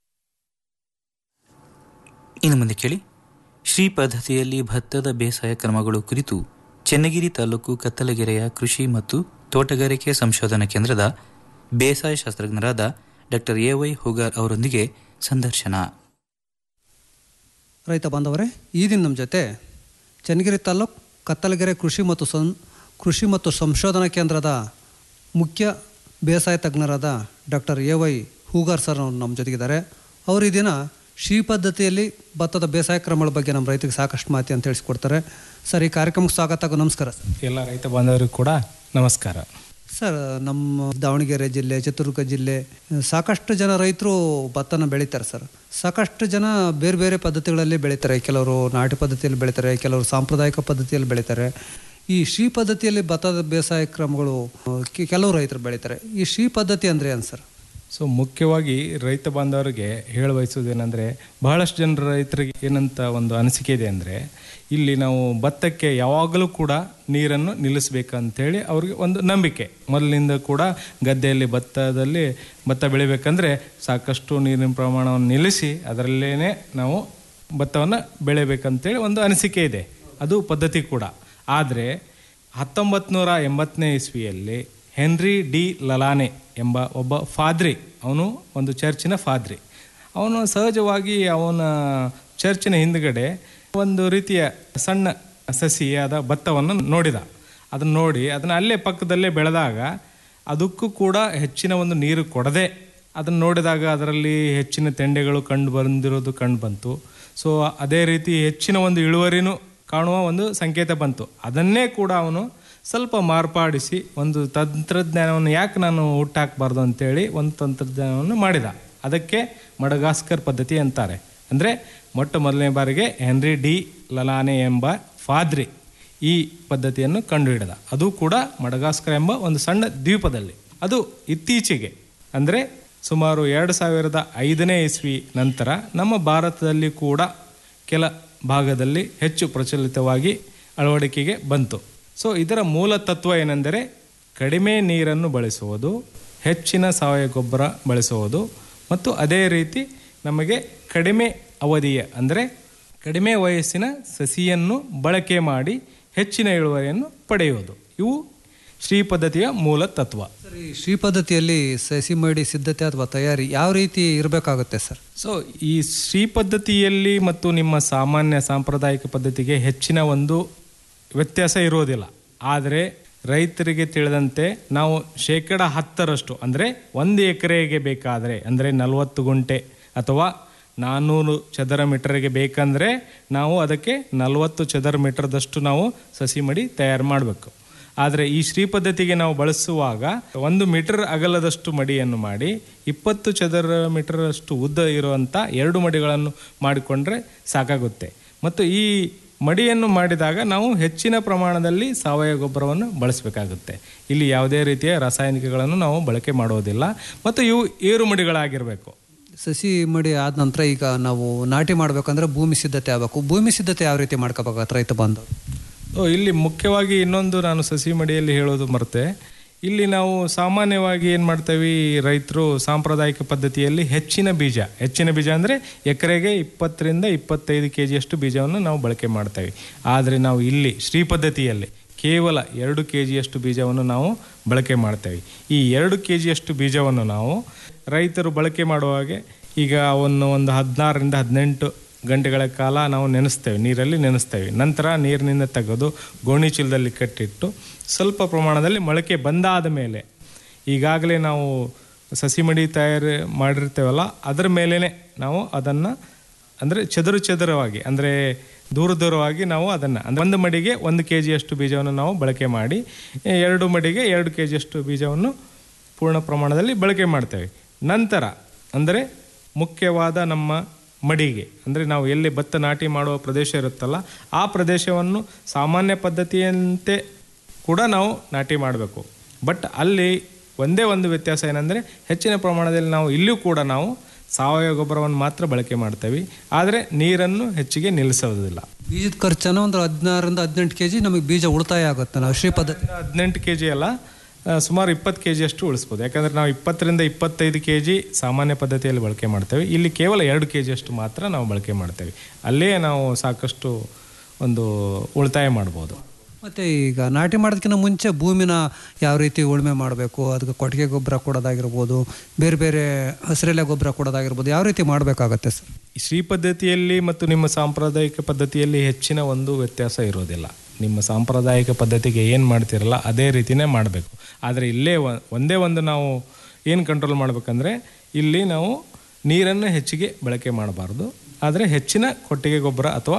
ಇನ್ನು ಮುಂದೆ ಕೇಳಿ ಶ್ರೀ ಪದ್ಧತಿಯಲ್ಲಿ ಭತ್ತದ ಬೇಸಾಯ ಕ್ರಮಗಳು ಕುರಿತು ಚೆನ್ನಗಿರಿ ತಾಲೂಕು ಕತ್ತಲಗೆರೆಯ ಕೃಷಿ ಮತ್ತು ತೋಟಗಾರಿಕೆ ಸಂಶೋಧನಾ ಕೇಂದ್ರದ ಬೇಸಾಯ ಶಾಸ್ತ್ರಜ್ಞರಾದ ಡಾಕ್ಟರ್ ಎ ವೈ ಹುಗಾರ್ ಅವರೊಂದಿಗೆ ಸಂದರ್ಶನ ರೈತ ಬಾಂಧವರೇ ಈ ದಿನ ನಮ್ಮ ಜೊತೆ ಚನ್ನಗಿರಿ ತಾಲೂಕು ಕತ್ತಲಗೆರೆ ಕೃಷಿ ಮತ್ತು ಸಂ ಕೃಷಿ ಮತ್ತು ಸಂಶೋಧನಾ ಕೇಂದ್ರದ ಮುಖ್ಯ ಬೇಸಾಯ ತಜ್ಞರಾದ doctor A Y Hugar sir ಅವರು ನಮ್ಮ ಜೊತೆಗಿದ್ದಾರೆ ಅವರು ಈ ದಿನ ಶ್ರೀ ಪದ್ಧತಿಯಲ್ಲಿ ಭತ್ತದ ಬೇಸಾಯ ಕ್ರಮಗಳ ಬಗ್ಗೆ ನಮ್ಮ ರೈತರಿಗೆ ಸಾಕಷ್ಟು ಮಾಹಿತಿ ಅಂತ ತಿಳಿಸ್ಕೊಡ್ತಾರೆ ಸರ್ ಈ ಕಾರ್ಯಕ್ರಮಕ್ಕೆ ಸ್ವಾಗತ ಹಾಗೂ ನಮಸ್ಕಾರ ಸರ್ ಎಲ್ಲ ರೈತ ಬಾಂಧವರಿಗೂ ಕೂಡ ನಮಸ್ಕಾರ ಸರ್ ನಮ್ಮ ದಾವಣಗೆರೆ ಜಿಲ್ಲೆ ಚಿತ್ರದುರ್ಗ ಜಿಲ್ಲೆ ಸಾಕಷ್ಟು ಜನ ರೈತರು ಭತ್ತನ ಬೆಳೀತಾರೆ ಸರ್ ಸಾಕಷ್ಟು ಜನ ಬೇರೆ ಬೇರೆ ಪದ್ಧತಿಗಳಲ್ಲಿ ಬೆಳೀತಾರೆ ಕೆಲವರು ನಾಟಿ ಪದ್ಧತಿಯಲ್ಲಿ ಬೆಳೀತಾರೆ ಕೆಲವರು ಸಾಂಪ್ರದಾಯಿಕ ಪದ್ಧತಿಯಲ್ಲಿ ಬೆಳೀತಾರೆ ಈ ಶ್ರೀ ಪದ್ಧತಿಯಲ್ಲಿ ಭತ್ತದ ಬೇಸಾಯ ಕ್ರಮಗಳು ಕೆ- ಕೆಲವು ರೈತರು ಬೆಳೀತಾರೆ ಈ ಶ್ರೀ ಪದ್ಧತಿ ಅಂದರೆ ಏನು ಸರ್ ಸೊ ಮುಖ್ಯವಾಗಿ ರೈತ ಬಾಂಧವರಿಗೆ ಹೇಳ ಬಯಸುವುದೇನೆಂದರೆ ಬಹಳಷ್ಟು ಜನರ ರೈತರಿಗೆ ಏನಂತ ಒಂದು ಅನಿಸಿಕೆ ಇದೆ ಅಂದರೆ ಇಲ್ಲಿ ನಾವು ಭತ್ತಕ್ಕೆ ಯಾವಾಗಲೂ ಕೂಡ ನೀರನ್ನು ನಿಲ್ಲಿಸಬೇಕಂತೇಳಿ ಅವ್ರಿಗೆ ಒಂದು ನಂಬಿಕೆ ಮೊದಲಿನಿಂದ ಕೂಡ ಗದ್ದೆಯಲ್ಲಿ ಭತ್ತದಲ್ಲಿ ಭತ್ತ ಬೆಳಿಬೇಕಂದ್ರೆ ಸಾಕಷ್ಟು ನೀರಿನ ಪ್ರಮಾಣವನ್ನು ನಿಲ್ಲಿಸಿ ಅದರಲ್ಲೇ ನಾವು ಭತ್ತವನ್ನು ಬೆಳಿಬೇಕಂತೇಳಿ ಒಂದು ಅನಿಸಿಕೆ ಇದೆ ಅದು ಪದ್ಧತಿ ಕೂಡ ಆದರೆ ಹತ್ತೊಂಬತ್ತು ನೂರ ಎಂಬತ್ತನೇ ಇಸ್ವಿಯಲ್ಲಿ ಹೆನ್ರಿ ಡಿ ಲಲಾನೆ ಎಂಬ ಒಬ್ಬ ಫಾದ್ರಿ ಅವನು ಒಂದು ಚರ್ಚಿನ ಫಾದ್ರಿ ಅವನು ಸಹಜವಾಗಿ ಅವನ ಚರ್ಚಿನ ಹಿಂದ್ಗಡೆ ಒಂದು ರೀತಿಯ ಸಣ್ಣ ಸಸಿಯಾದ ಭತ್ತವನ್ನು ನೋಡಿದ ಅದನ್ನು ನೋಡಿ ಅದನ್ನು ಅಲ್ಲೇ ಪಕ್ಕದಲ್ಲೇ ಬೆಳೆದಾಗ ಅದಕ್ಕೂ ಕೂಡ ಹೆಚ್ಚಿನ ಒಂದು ನೀರು ಕೊಡದೆ ಅದನ್ನು ನೋಡಿದಾಗ ಅದರಲ್ಲಿ ಹೆಚ್ಚಿನ ತೆಂಡೆಗಳು ಕಂಡು ಬಂದಿರೋದು ಕಂಡು ಬಂತು ಸೊ ಅದೇ ರೀತಿ ಹೆಚ್ಚಿನ ಒಂದು ಇಳುವರಿನೂ ಕಾಣುವ ಒಂದು ಸಂಕೇತ ಬಂತು ಅದನ್ನೇ ಕೂಡ ಅವನು ಸ್ವಲ್ಪ ಮಾರ್ಪಾಡಿಸಿ ಒಂದು ತಂತ್ರಜ್ಞಾನವನ್ನು ಯಾಕೆ ನಾನು ಹುಟ್ಟಾಕಬಾರ್ದು ಅಂತೇಳಿ ಒಂದು ತಂತ್ರಜ್ಞಾನವನ್ನು ಮಾಡಿದ ಅದಕ್ಕೆ ಮಡಗಾಸ್ಕರ್ ಪದ್ಧತಿ ಅಂತಾರೆ ಅಂದರೆ ಮೊಟ್ಟ ಮೊದಲನೇ ಬಾರಿಗೆ ಹೆನ್ರಿ ಡಿ ಲಲಾನೆ ಎಂಬ ಫಾದ್ರಿ ಈ ಪದ್ಧತಿಯನ್ನು ಕಂಡುಹಿಡಿದ ಅದು ಕೂಡ ಮಡಗಾಸ್ಕರ್ ಎಂಬ ಒಂದು ಸಣ್ಣ ದ್ವೀಪದಲ್ಲಿ ಅದು ಇತ್ತೀಚೆಗೆ ಅಂದರೆ ಸುಮಾರು ಎರಡು ಸಾವಿರದ ಐದನೇ ಇಸ್ವಿ ನಂತರ ನಮ್ಮ ಭಾರತದಲ್ಲಿ ಕೂಡ ಕೆಲ ಭಾಗದಲ್ಲಿ ಹೆಚ್ಚು ಪ್ರಚಲಿತವಾಗಿ ಅಳವಡಿಕೆಗೆ ಬಂತು ಸೊ ಇದರ ಮೂಲ ತತ್ವ ಏನೆಂದರೆ ಕಡಿಮೆ ನೀರನ್ನು ಬಳಸುವುದು ಹೆಚ್ಚಿನ ಸಾವಯವ ಗೊಬ್ಬರ ಬಳಸುವುದು ಮತ್ತು ಅದೇ ರೀತಿ ನಮಗೆ ಕಡಿಮೆ ಅವಧಿಯ ಅಂದರೆ ಕಡಿಮೆ ವಯಸ್ಸಿನ ಸಸಿಯನ್ನು ಬಳಕೆ ಮಾಡಿ ಹೆಚ್ಚಿನ ಇಳುವರಿಯನ್ನು ಪಡೆಯುವುದು ಇವು ಶ್ರೀ ಪದ್ಧತಿಯ ಮೂಲ ತತ್ವ ಸರ್ ಈ ಶ್ರೀ ಪದ್ಧತಿಯಲ್ಲಿ ಸಸಿ ಮಡಿ ಸಿದ್ಧತೆ ಅಥವಾ ತಯಾರಿ ಯಾವ ರೀತಿ ಇರಬೇಕಾಗುತ್ತೆ ಸರ್ ಸೊ ಈ ಶ್ರೀ ಪದ್ಧತಿಯಲ್ಲಿ ಮತ್ತು ನಿಮ್ಮ ಸಾಮಾನ್ಯ ಸಾಂಪ್ರದಾಯಿಕ ಪದ್ಧತಿಗೆ ಹೆಚ್ಚಿನ ಒಂದು ವ್ಯತ್ಯಾಸ ಇರೋದಿಲ್ಲ ಆದರೆ ರೈತರಿಗೆ ತಿಳಿದಂತೆ ನಾವು ಶೇಕಡ ಹತ್ತರಷ್ಟು ಅಂದರೆ ಒಂದು ಎಕರೆಗೆ ಬೇಕಾದರೆ ಅಂದರೆ ನಲವತ್ತು ಗುಂಟೆ ಅಥವಾ ನಾನ್ನೂರು ಚದರ ಮೀಟರ್ಗೆ ಬೇಕಂದರೆ ನಾವು ಅದಕ್ಕೆ ನಲವತ್ತು ಚದರ ಮೀಟರ್ದಷ್ಟು ನಾವು ಸಸಿ ಮಡಿ ತಯಾರು ಮಾಡಬೇಕು ಆದರೆ ಈ ಶ್ರೀ ಪದ್ಧತಿಗೆ ನಾವು ಬಳಸುವಾಗ ಒಂದು ಮೀಟರ್ ಅಗಲದಷ್ಟು ಮಡಿಯನ್ನು ಮಾಡಿ ಇಪ್ಪತ್ತು ಚದರ ಮೀಟರ್ ಅಷ್ಟು ಉದ್ದ ಇರುವಂಥ ಎರಡು ಮಡಿಗಳನ್ನು ಮಾಡಿಕೊಂಡ್ರೆ ಸಾಕಾಗುತ್ತೆ ಮತ್ತು ಈ ಮಡಿಯನ್ನು ಮಾಡಿದಾಗ ನಾವು ಹೆಚ್ಚಿನ ಪ್ರಮಾಣದಲ್ಲಿ ಸಾವಯವ ಗೊಬ್ಬರವನ್ನು ಬಳಸಬೇಕಾಗುತ್ತೆ ಇಲ್ಲಿ ಯಾವುದೇ ರೀತಿಯ ರಾಸಾಯನಿಕಗಳನ್ನು ನಾವು ಬಳಕೆ ಮಾಡೋದಿಲ್ಲ ಮತ್ತು ಇವು ಏರು ಮಡಿಗಳಾಗಿರಬೇಕು ಸಸಿ ಮಡಿ ಆದ ನಂತರ ಈಗ ನಾವು ನಾಟಿ ಮಾಡಬೇಕಂದ್ರೆ ಭೂಮಿ ಸಿದ್ಧತೆ ಆಗಬೇಕು ಭೂಮಿ ಸಿದ್ಧತೆ ಯಾವ ರೀತಿ ಮಾಡ್ಕೋಬೇಕಾಗತ್ತೆ ರೈತ ಬಾಂಧವರು ಓ, ಇಲ್ಲಿ ಮುಖ್ಯವಾಗಿ ಇನ್ನೊಂದು ನಾನು ಸಸಿ ಮಡಿಯಲ್ಲಿ ಹೇಳೋದು ಮರೆತೆ ಇಲ್ಲಿ ನಾವು ಸಾಮಾನ್ಯವಾಗಿ ಏನು ಮಾಡ್ತೇವೆ ರೈತರು ಸಾಂಪ್ರದಾಯಿಕ ಪದ್ಧತಿಯಲ್ಲಿ ಹೆಚ್ಚಿನ ಬೀಜ ಹೆಚ್ಚಿನ ಬೀಜ ಅಂದರೆ ಎಕರೆಗೆ ಇಪ್ಪತ್ತರಿಂದ ಇಪ್ಪತ್ತೈದು ಕೆ ಜಿಯಷ್ಟು ಬೀಜವನ್ನು ನಾವು ಬಳಕೆ ಮಾಡ್ತೇವೆ ಆದರೆ ನಾವು ಇಲ್ಲಿ ಶ್ರೀ ಪದ್ಧತಿಯಲ್ಲಿ ಕೇವಲ ಎರಡು ಕೆ ಜಿಯಷ್ಟು ಬೀಜವನ್ನು ನಾವು ಬಳಕೆ ಮಾಡ್ತೇವೆ ಈ ಎರಡು ಕೆ ಜಿಯಷ್ಟು ಬೀಜವನ್ನು ನಾವು ರೈತರು ಬಳಕೆ ಮಾಡುವಾಗೆ ಈಗ ಅವನ್ನು ಒಂದು ಹದಿನಾರರಿಂದ ಹದಿನೆಂಟು ಗಂಟೆಗಳ ಕಾಲ ನಾವು ನೆನೆಸ್ತೇವೆ ನೀರಲ್ಲಿ ನೆನೆಸ್ತೇವೆ ನಂತರ ನೀರಿನಿಂದ ತೆಗೆದು ಗೋಣಿ ಚೀಲದಲ್ಲಿ ಕಟ್ಟಿಟ್ಟು ಸ್ವಲ್ಪ ಪ್ರಮಾಣದಲ್ಲಿ ಮೊಳಕೆ ಬಂದಾದ ಮೇಲೆ ಈಗಾಗಲೇ ನಾವು ಸಸಿ ಮಡಿ ತಯಾರು ಮಾಡಿರ್ತೇವಲ್ಲ ಅದರ ಮೇಲೇ ನಾವು ಅದನ್ನು ಅಂದರೆ ಚದುರು ಚದುರವಾಗಿ ಅಂದರೆ ದೂರ ದೂರವಾಗಿ ನಾವು ಅದನ್ನು ಅಂದರೆ ಒಂದು ಮಡಿಗೆ ಒಂದು ಕೆ ಜಿಯಷ್ಟು ಬೀಜವನ್ನು ನಾವು ಬಳಕೆ ಮಾಡಿ ಎರಡು ಮಡಿಗೆ ಎರಡು ಕೆ ಜಿಯಷ್ಟು ಬೀಜವನ್ನು ಪೂರ್ಣ ಪ್ರಮಾಣದಲ್ಲಿ ಬಳಕೆ ಮಾಡ್ತೇವೆ ನಂತರ ಅಂದರೆ ಮುಖ್ಯವಾದ ನಮ್ಮ ಮಡಿಗೆ ಅಂದರೆ ನಾವು ಎಲ್ಲಿ ಭತ್ತ ನಾಟಿ ಮಾಡುವ ಪ್ರದೇಶ ಇರುತ್ತಲ್ಲ ಆ ಪ್ರದೇಶವನ್ನು ಸಾಮಾನ್ಯ ಪದ್ಧತಿಯಂತೆ ಕೂಡ ನಾವು ನಾಟಿ ಮಾಡಬೇಕು ಬಟ್ ಅಲ್ಲಿ ಒಂದೇ ಒಂದು ವ್ಯತ್ಯಾಸ ಏನಂದರೆ ಹೆಚ್ಚಿನ ಪ್ರಮಾಣದಲ್ಲಿ ನಾವು ಇಲ್ಲೂ ಕೂಡ ನಾವು ಸಾವಯವ ಗೊಬ್ಬರವನ್ನು ಮಾತ್ರ ಬಳಕೆ ಮಾಡ್ತೇವೆ ಆದರೆ ನೀರನ್ನು ಹೆಚ್ಚಿಗೆ ನಿಲ್ಲಿಸೋದಿಲ್ಲ ಬೀಜದ ಖರ್ಚನ್ನು ಒಂದು ಹದಿನಾರರಿಂದ ಹದಿನೆಂಟು ಕೆ ಜಿ ನಮಗೆ ಬೀಜ ಉಳಿತಾಯ ಆಗುತ್ತೆ ನಾವು ಶ್ರೀ ಪದ್ಧತಿ ಹದಿನೆಂಟು ಕೆ ಜಿ ಅಲ್ಲ ಆ, ಸುಮಾರು ಇಪ್ಪತ್ತು ಕೆ ಜಿಯಷ್ಟು ಉಳಿಸ್ಬೋದು ಯಾಕಂದರೆ ನಾವು ಇಪ್ಪತ್ತರಿಂದ ಇಪ್ಪತ್ತೈದು ಕೆ ಜಿ ಸಾಮಾನ್ಯ ಪದ್ಧತಿಯಲ್ಲಿ ಬಳಕೆ ಮಾಡ್ತೇವೆ ಇಲ್ಲಿ ಕೇವಲ ಎರಡು ಕೆ ಜಿಯಷ್ಟು ಮಾತ್ರ ನಾವು ಬಳಕೆ ಮಾಡ್ತೇವೆ ಅಲ್ಲೇ ನಾವು ಸಾಕಷ್ಟು ಒಂದು ಉಳಿತಾಯ ಮಾಡ್ಬೋದು ಮತ್ತು ಈಗ ನಾಟಿ ಮಾಡೋದಕ್ಕಿಂತ ಮುಂಚೆ ಭೂಮಿನ ಯಾವ ರೀತಿ ಉಳುಮೆ ಮಾಡಬೇಕು ಅದಕ್ಕೆ ಕೊಟ್ಟಿಗೆ ಗೊಬ್ಬರ ಕೊಡೋದಾಗಿರ್ಬೋದು ಬೇರೆ ಬೇರೆ ಹಸಿರೆಲೆ ಗೊಬ್ಬರ ಕೊಡೋದಾಗಿರ್ಬೋದು ಯಾವ ರೀತಿ ಮಾಡಬೇಕಾಗತ್ತೆ ಸರ್ ಶ್ರೀ ಪದ್ಧತಿಯಲ್ಲಿ ಮತ್ತು ನಿಮ್ಮ ಸಾಂಪ್ರದಾಯಿಕ ಪದ್ಧತಿಯಲ್ಲಿ ಹೆಚ್ಚಿನ ಒಂದು ವ್ಯತ್ಯಾಸ ಇರೋದಿಲ್ಲ ನಿಮ್ಮ ಸಾಂಪ್ರದಾಯಿಕ ಪದ್ಧತಿಗೆ ಏನು ಮಾಡ್ತಿರಲ್ಲ ಅದೇ ರೀತಿನೇ ಮಾಡಬೇಕು ಆದರೆ ಇಲ್ಲೇ ಒ- ಒಂದೇ ಒಂದು ನಾವು ಏನು ಕಂಟ್ರೋಲ್ ಮಾಡಬೇಕಂದ್ರೆ ಇಲ್ಲಿ ನಾವು ನೀರನ್ನು ಹೆಚ್ಚಿಗೆ ಬಳಕೆ ಮಾಡಬಾರ್ದು ಆದರೆ ಹೆಚ್ಚಿನ ಕೊಟ್ಟಿಗೆ ಗೊಬ್ಬರ ಅಥವಾ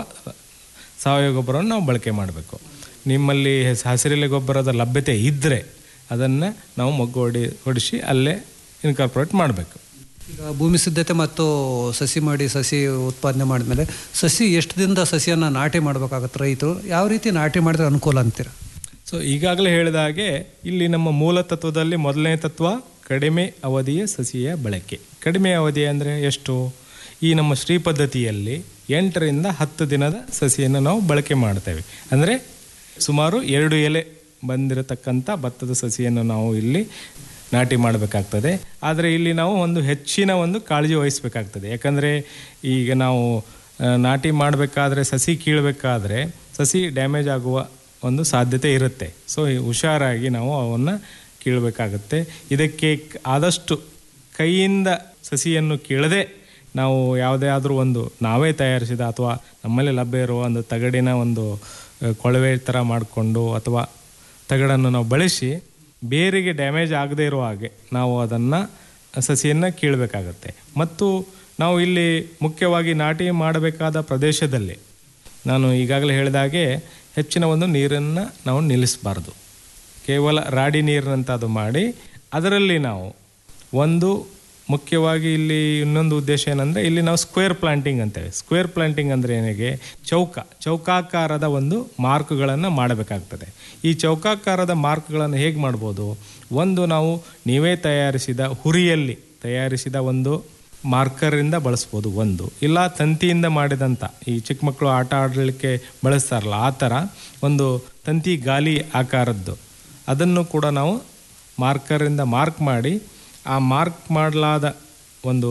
ಸಾವಯವ ಗೊಬ್ಬರವನ್ನು ನಾವು ಬಳಕೆ ಮಾಡಬೇಕು ನಿಮ್ಮಲ್ಲಿ ಹೆಸ್- ಹಸಿರೆಲೆ ಗೊಬ್ಬರದ ಲಭ್ಯತೆ ಇದ್ದರೆ ಅದನ್ನು ನಾವು ಮೊಗ್ಗು ಹೊಡಿ ಹೊಡಿಸಿ ಅಲ್ಲೇ ಇನ್ಕಾರ್ಪೊರೇಟ್ ಮಾಡಬೇಕು ಈಗ ಭೂಮಿ ಸಿದ್ಧತೆ ಮತ್ತು ಸಸಿ ಮಾಡಿ ಸಸಿ ಉತ್ಪಾದನೆ ಮಾಡಿದ್ಮೇಲೆ ಸಸಿ ಎಷ್ಟು ದಿನದ ಸಸಿಯನ್ನು ನಾಟಿ ಮಾಡಬೇಕಾಗತ್ತೆ ರೈತರು ಯಾವ ರೀತಿ ನಾಟಿ ಮಾಡಿದ್ರೆ ಅನುಕೂಲ ಅಂತೀರ ಸೊ ಈಗಾಗಲೇ ಹೇಳಿದ ಹಾಗೆ ಇಲ್ಲಿ ನಮ್ಮ ಮೂಲ ತತ್ವದಲ್ಲಿ ಮೊದಲನೇ ತತ್ವ ಕಡಿಮೆ ಅವಧಿಯ ಸಸಿಯ ಬಳಕೆ ಕಡಿಮೆ ಅವಧಿ ಅಂದರೆ ಎಷ್ಟು ಈ ನಮ್ಮ ಶ್ರೀ ಪದ್ಧತಿಯಲ್ಲಿ ಎಂಟರಿಂದ ಹತ್ತು ದಿನದ ಸಸಿಯನ್ನು ನಾವು ಬಳಕೆ ಮಾಡ್ತೇವೆ ಅಂದರೆ ಸುಮಾರು ಎರಡು ಎಲೆ ಬಂದಿರತಕ್ಕಂಥ ಭತ್ತದ ಸಸಿಯನ್ನು ನಾವು ಇಲ್ಲಿ ನಾಟಿ ಮಾಡಬೇಕಾಗ್ತದೆ ಆದರೆ ಇಲ್ಲಿ ನಾವು ಒಂದು ಹೆಚ್ಚಿನ ಒಂದು ಕಾಳಜಿ ವಹಿಸಬೇಕಾಗ್ತದೆ ಯಾಕಂದರೆ ಈಗ ನಾವು ಆ, ನಾಟಿ ಮಾಡಬೇಕಾದ್ರೆ ಸಸಿ ಕೀಳಬೇಕಾದ್ರೆ ಸಸಿ ಡ್ಯಾಮೇಜ್ ಆಗುವ ಒಂದು ಸಾಧ್ಯತೆ ಇರುತ್ತೆ ಸೊ ಈ ಹುಷಾರಾಗಿ ನಾವು ಅವನ್ನು ಕೀಳಬೇಕಾಗುತ್ತೆ ಇದಕ್ಕೆ ಕ್- ಆದಷ್ಟು ಕೈಯಿಂದ ಸಸಿಯನ್ನು ಕೀಳದೆ ನಾವು ಯಾವುದೇ ಆದರೂ ಒಂದು ನಾವೇ ತಯಾರಿಸಿದ ಅಥವಾ ನಮ್ಮಲ್ಲಿ ಲಭ್ಯ ಇರುವ ಒಂದು ತಗಡಿನ ಒಂದು ಆ, ಕೊಳವೆ ಥರ ಮಾಡಿಕೊಂಡು ಅಥವಾ ತಗಡನ್ನು ನಾವು ಬಳಸಿ ಬೇರಿಗೆ ಡ್ಯಾಮೇಜ್ ಆಗದೇ ಇರೋ ಹಾಗೆ ನಾವು ಅದನ್ನು ಸಸಿಯನ್ನು ಕೀಳಬೇಕಾಗತ್ತೆ ಮತ್ತು ನಾವು ಇಲ್ಲಿ ಮುಖ್ಯವಾಗಿ ನಾಟಿ ಮಾಡಬೇಕಾದ ಪ್ರದೇಶದಲ್ಲಿ ನಾನು ಈಗಾಗಲೇ ಹೇಳಿದ ಹಾಗೆ ಹೆಚ್ಚಿನ ಒಂದು ನೀರನ್ನು ನಾವು ನಿಲ್ಲಿಸಬಾರ್ದು ಕೇವಲ ರಾಡಿ ನೀರಿನಂಥದ್ದು ಮಾಡಿ ಅದರಲ್ಲಿ ನಾವು ಒಂದು ಮುಖ್ಯವಾಗಿ ಇಲ್ಲಿ ಇನ್ನೊಂದು ಉದ್ದೇಶ ಏನಂದರೆ ಇಲ್ಲಿ ನಾವು ಸ್ಕ್ವೇರ್ ಪ್ಲಾಂಟಿಂಗ್ ಅಂತೇವೆ ಸ್ಕ್ವೇರ್ ಪ್ಲಾಂಟಿಂಗ್ ಅಂದರೆ ಏನಿಗೆ ಚೌಕ ಚೌಕಾಕಾರದ ಒಂದು ಮಾರ್ಕ್ಗಳನ್ನು ಮಾಡಬೇಕಾಗ್ತದೆ ಈ ಚೌಕಾಕಾರದ ಮಾರ್ಕ್ಗಳನ್ನು ಹೇಗೆ ಮಾಡ್ಬೋದು ಒಂದು ನಾವು ನೀವೇ ತಯಾರಿಸಿದ ಹುರಿಯಲ್ಲಿ ತಯಾರಿಸಿದ ಒಂದು ಮಾರ್ಕರಿಂದ ಬಳಸ್ಬೋದು ಒಂದು ಇಲ್ಲ ತಂತಿಯಿಂದ ಮಾಡಿದಂಥ ಈ ಚಿಕ್ಕ ಮಕ್ಕಳು ಆಟ ಆಡಲಿಕ್ಕೆ ಬಳಸ್ತಾರಲ್ಲ ಆ ಥರ ಒಂದು ತಂತಿ ಗಾಲಿ ಆಕಾರದ್ದು ಅದನ್ನು ಕೂಡ ನಾವು ಮಾರ್ಕರಿಂದ ಮಾರ್ಕ್ ಮಾಡಿ ಆ ಮಾರ್ಕ್ ಮಾಡಲಾದ ಒಂದು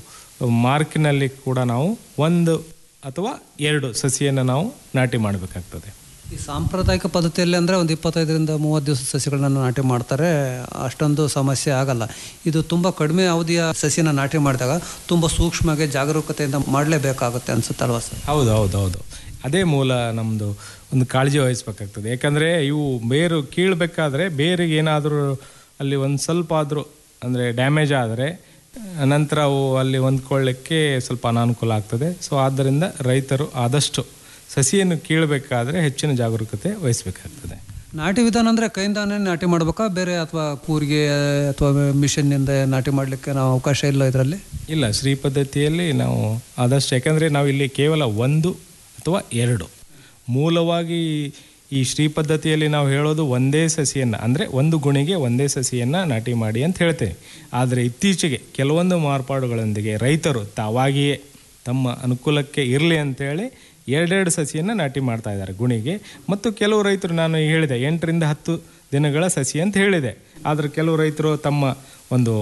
ಮಾರ್ಕಿನಲ್ಲಿ ಕೂಡ ನಾವು ಒಂದು ಅಥವಾ ಎರಡು ಸಸಿಯನ್ನು ನಾವು ನಾಟಿ ಮಾಡಬೇಕಾಗ್ತದೆ ಈ ಸಾಂಪ್ರದಾಯಿಕ ಪದ್ಧತಿಯಲ್ಲಿ ಅಂದರೆ ಒಂದು ಇಪ್ಪತ್ತೈದರಿಂದ ಮೂವತ್ತು ದಿವಸ ಸಸಿಗಳನ್ನ ನಾಟಿ ಮಾಡ್ತಾರೆ ಅಷ್ಟೊಂದು ಸಮಸ್ಯೆ ಆಗಲ್ಲ ಇದು ತುಂಬ ಕಡಿಮೆ ಅವಧಿಯ ಸಸಿನ ನಾಟಿ ಮಾಡಿದಾಗ ತುಂಬ ಸೂಕ್ಷ್ಮವಾಗಿ ಜಾಗರೂಕತೆಯಿಂದ ಮಾಡಲೇಬೇಕಾಗುತ್ತೆ ಅನ್ಸುತ್ತಲ್ವಾ ಸರ್ ಹೌದು ಹೌದು ಹೌದು ಅದೇ ಮೂಲ ನಮ್ಮದು ಒಂದು ಕಾಳಜಿ ವಹಿಸ್ಬೇಕಾಗ್ತದೆ ಯಾಕಂದರೆ ಇವು ಬೇರು ಕೀಳಬೇಕಾದ್ರೆ ಬೇರಿಗೆ ಏನಾದರೂ ಅಲ್ಲಿ ಒಂದು ಸ್ವಲ್ಪ ಆದರೂ ಅಂದರೆ ಡ್ಯಾಮೇಜ್ ಆದರೆ ನಂತರ ಅವು ಅಲ್ಲಿ ಹೊಂದ್ಕೊಳ್ಳಿಕ್ಕೆ ಸ್ವಲ್ಪ ಅನಾನುಕೂಲ ಆಗ್ತದೆ ಸೊ ಆದ್ದರಿಂದ ರೈತರು ಆದಷ್ಟು ಸಸಿಯನ್ನು ಕೀಳಬೇಕಾದ್ರೆ ಹೆಚ್ಚಿನ ಜಾಗರೂಕತೆ ವಹಿಸಬೇಕಾಗ್ತದೆ ನಾಟಿ ವಿಧಾನ ಅಂದರೆ ಕೈಯಿಂದಾನೇ ನಾಟಿ ಮಾಡ್ಬೇಕಾ ಬೇರೆ ಅಥವಾ ಕೂರಿಗೆ ಅಥವಾ ಮಿಷನ್ನಿಂದ ನಾಟಿ ಮಾಡಲಿಕ್ಕೆ ನಾವು ಅವಕಾಶ ಇಲ್ಲ ಇದರಲ್ಲಿ ಇಲ್ಲ ಶ್ರೀ ಪದ್ಧತಿಯಲ್ಲಿ ನಾವು ಆದಷ್ಟು ಯಾಕಂದರೆ ನಾವು ಇಲ್ಲಿ ಕೇವಲ ಒಂದು ಅಥವಾ ಎರಡು ಮೂಲವಾಗಿ ಈ ಶ್ರೀ ಪದ್ಧತಿಯಲ್ಲಿ ನಾವು ಹೇಳೋದು ಒಂದೇ ಸಸಿಯನ್ನು ಅಂದರೆ ಒಂದು ಗುಣಿಗೆ ಒಂದೇ ಸಸಿಯನ್ನು ನಾಟಿ ಮಾಡಿ ಅಂತ ಹೇಳ್ತೇವೆ ಆದರೆ ಇತ್ತೀಚೆಗೆ ಕೆಲವೊಂದು ಮಾರ್ಪಾಡುಗಳೊಂದಿಗೆ ರೈತರು ತಾವಾಗಿಯೇ ತಮ್ಮ ಅನುಕೂಲಕ್ಕೆ ಇರಲಿ ಅಂತೇಳಿ ಎರಡೆರಡು ಸಸಿಯನ್ನು ನಾಟಿ ಮಾಡ್ತಾ ಇದ್ದಾರೆ ಗುಣಿಗೆ ಮತ್ತು ಕೆಲವು ರೈತರು ನಾನು ಈಗ ಹೇಳಿದೆ ಎಂಟರಿಂದ ಹತ್ತು ದಿನಗಳ ಸಸಿ ಅಂತ ಹೇಳಿದೆ ಆದರೆ ಕೆಲವು ರೈತರು ತಮ್ಮ ಒಂದು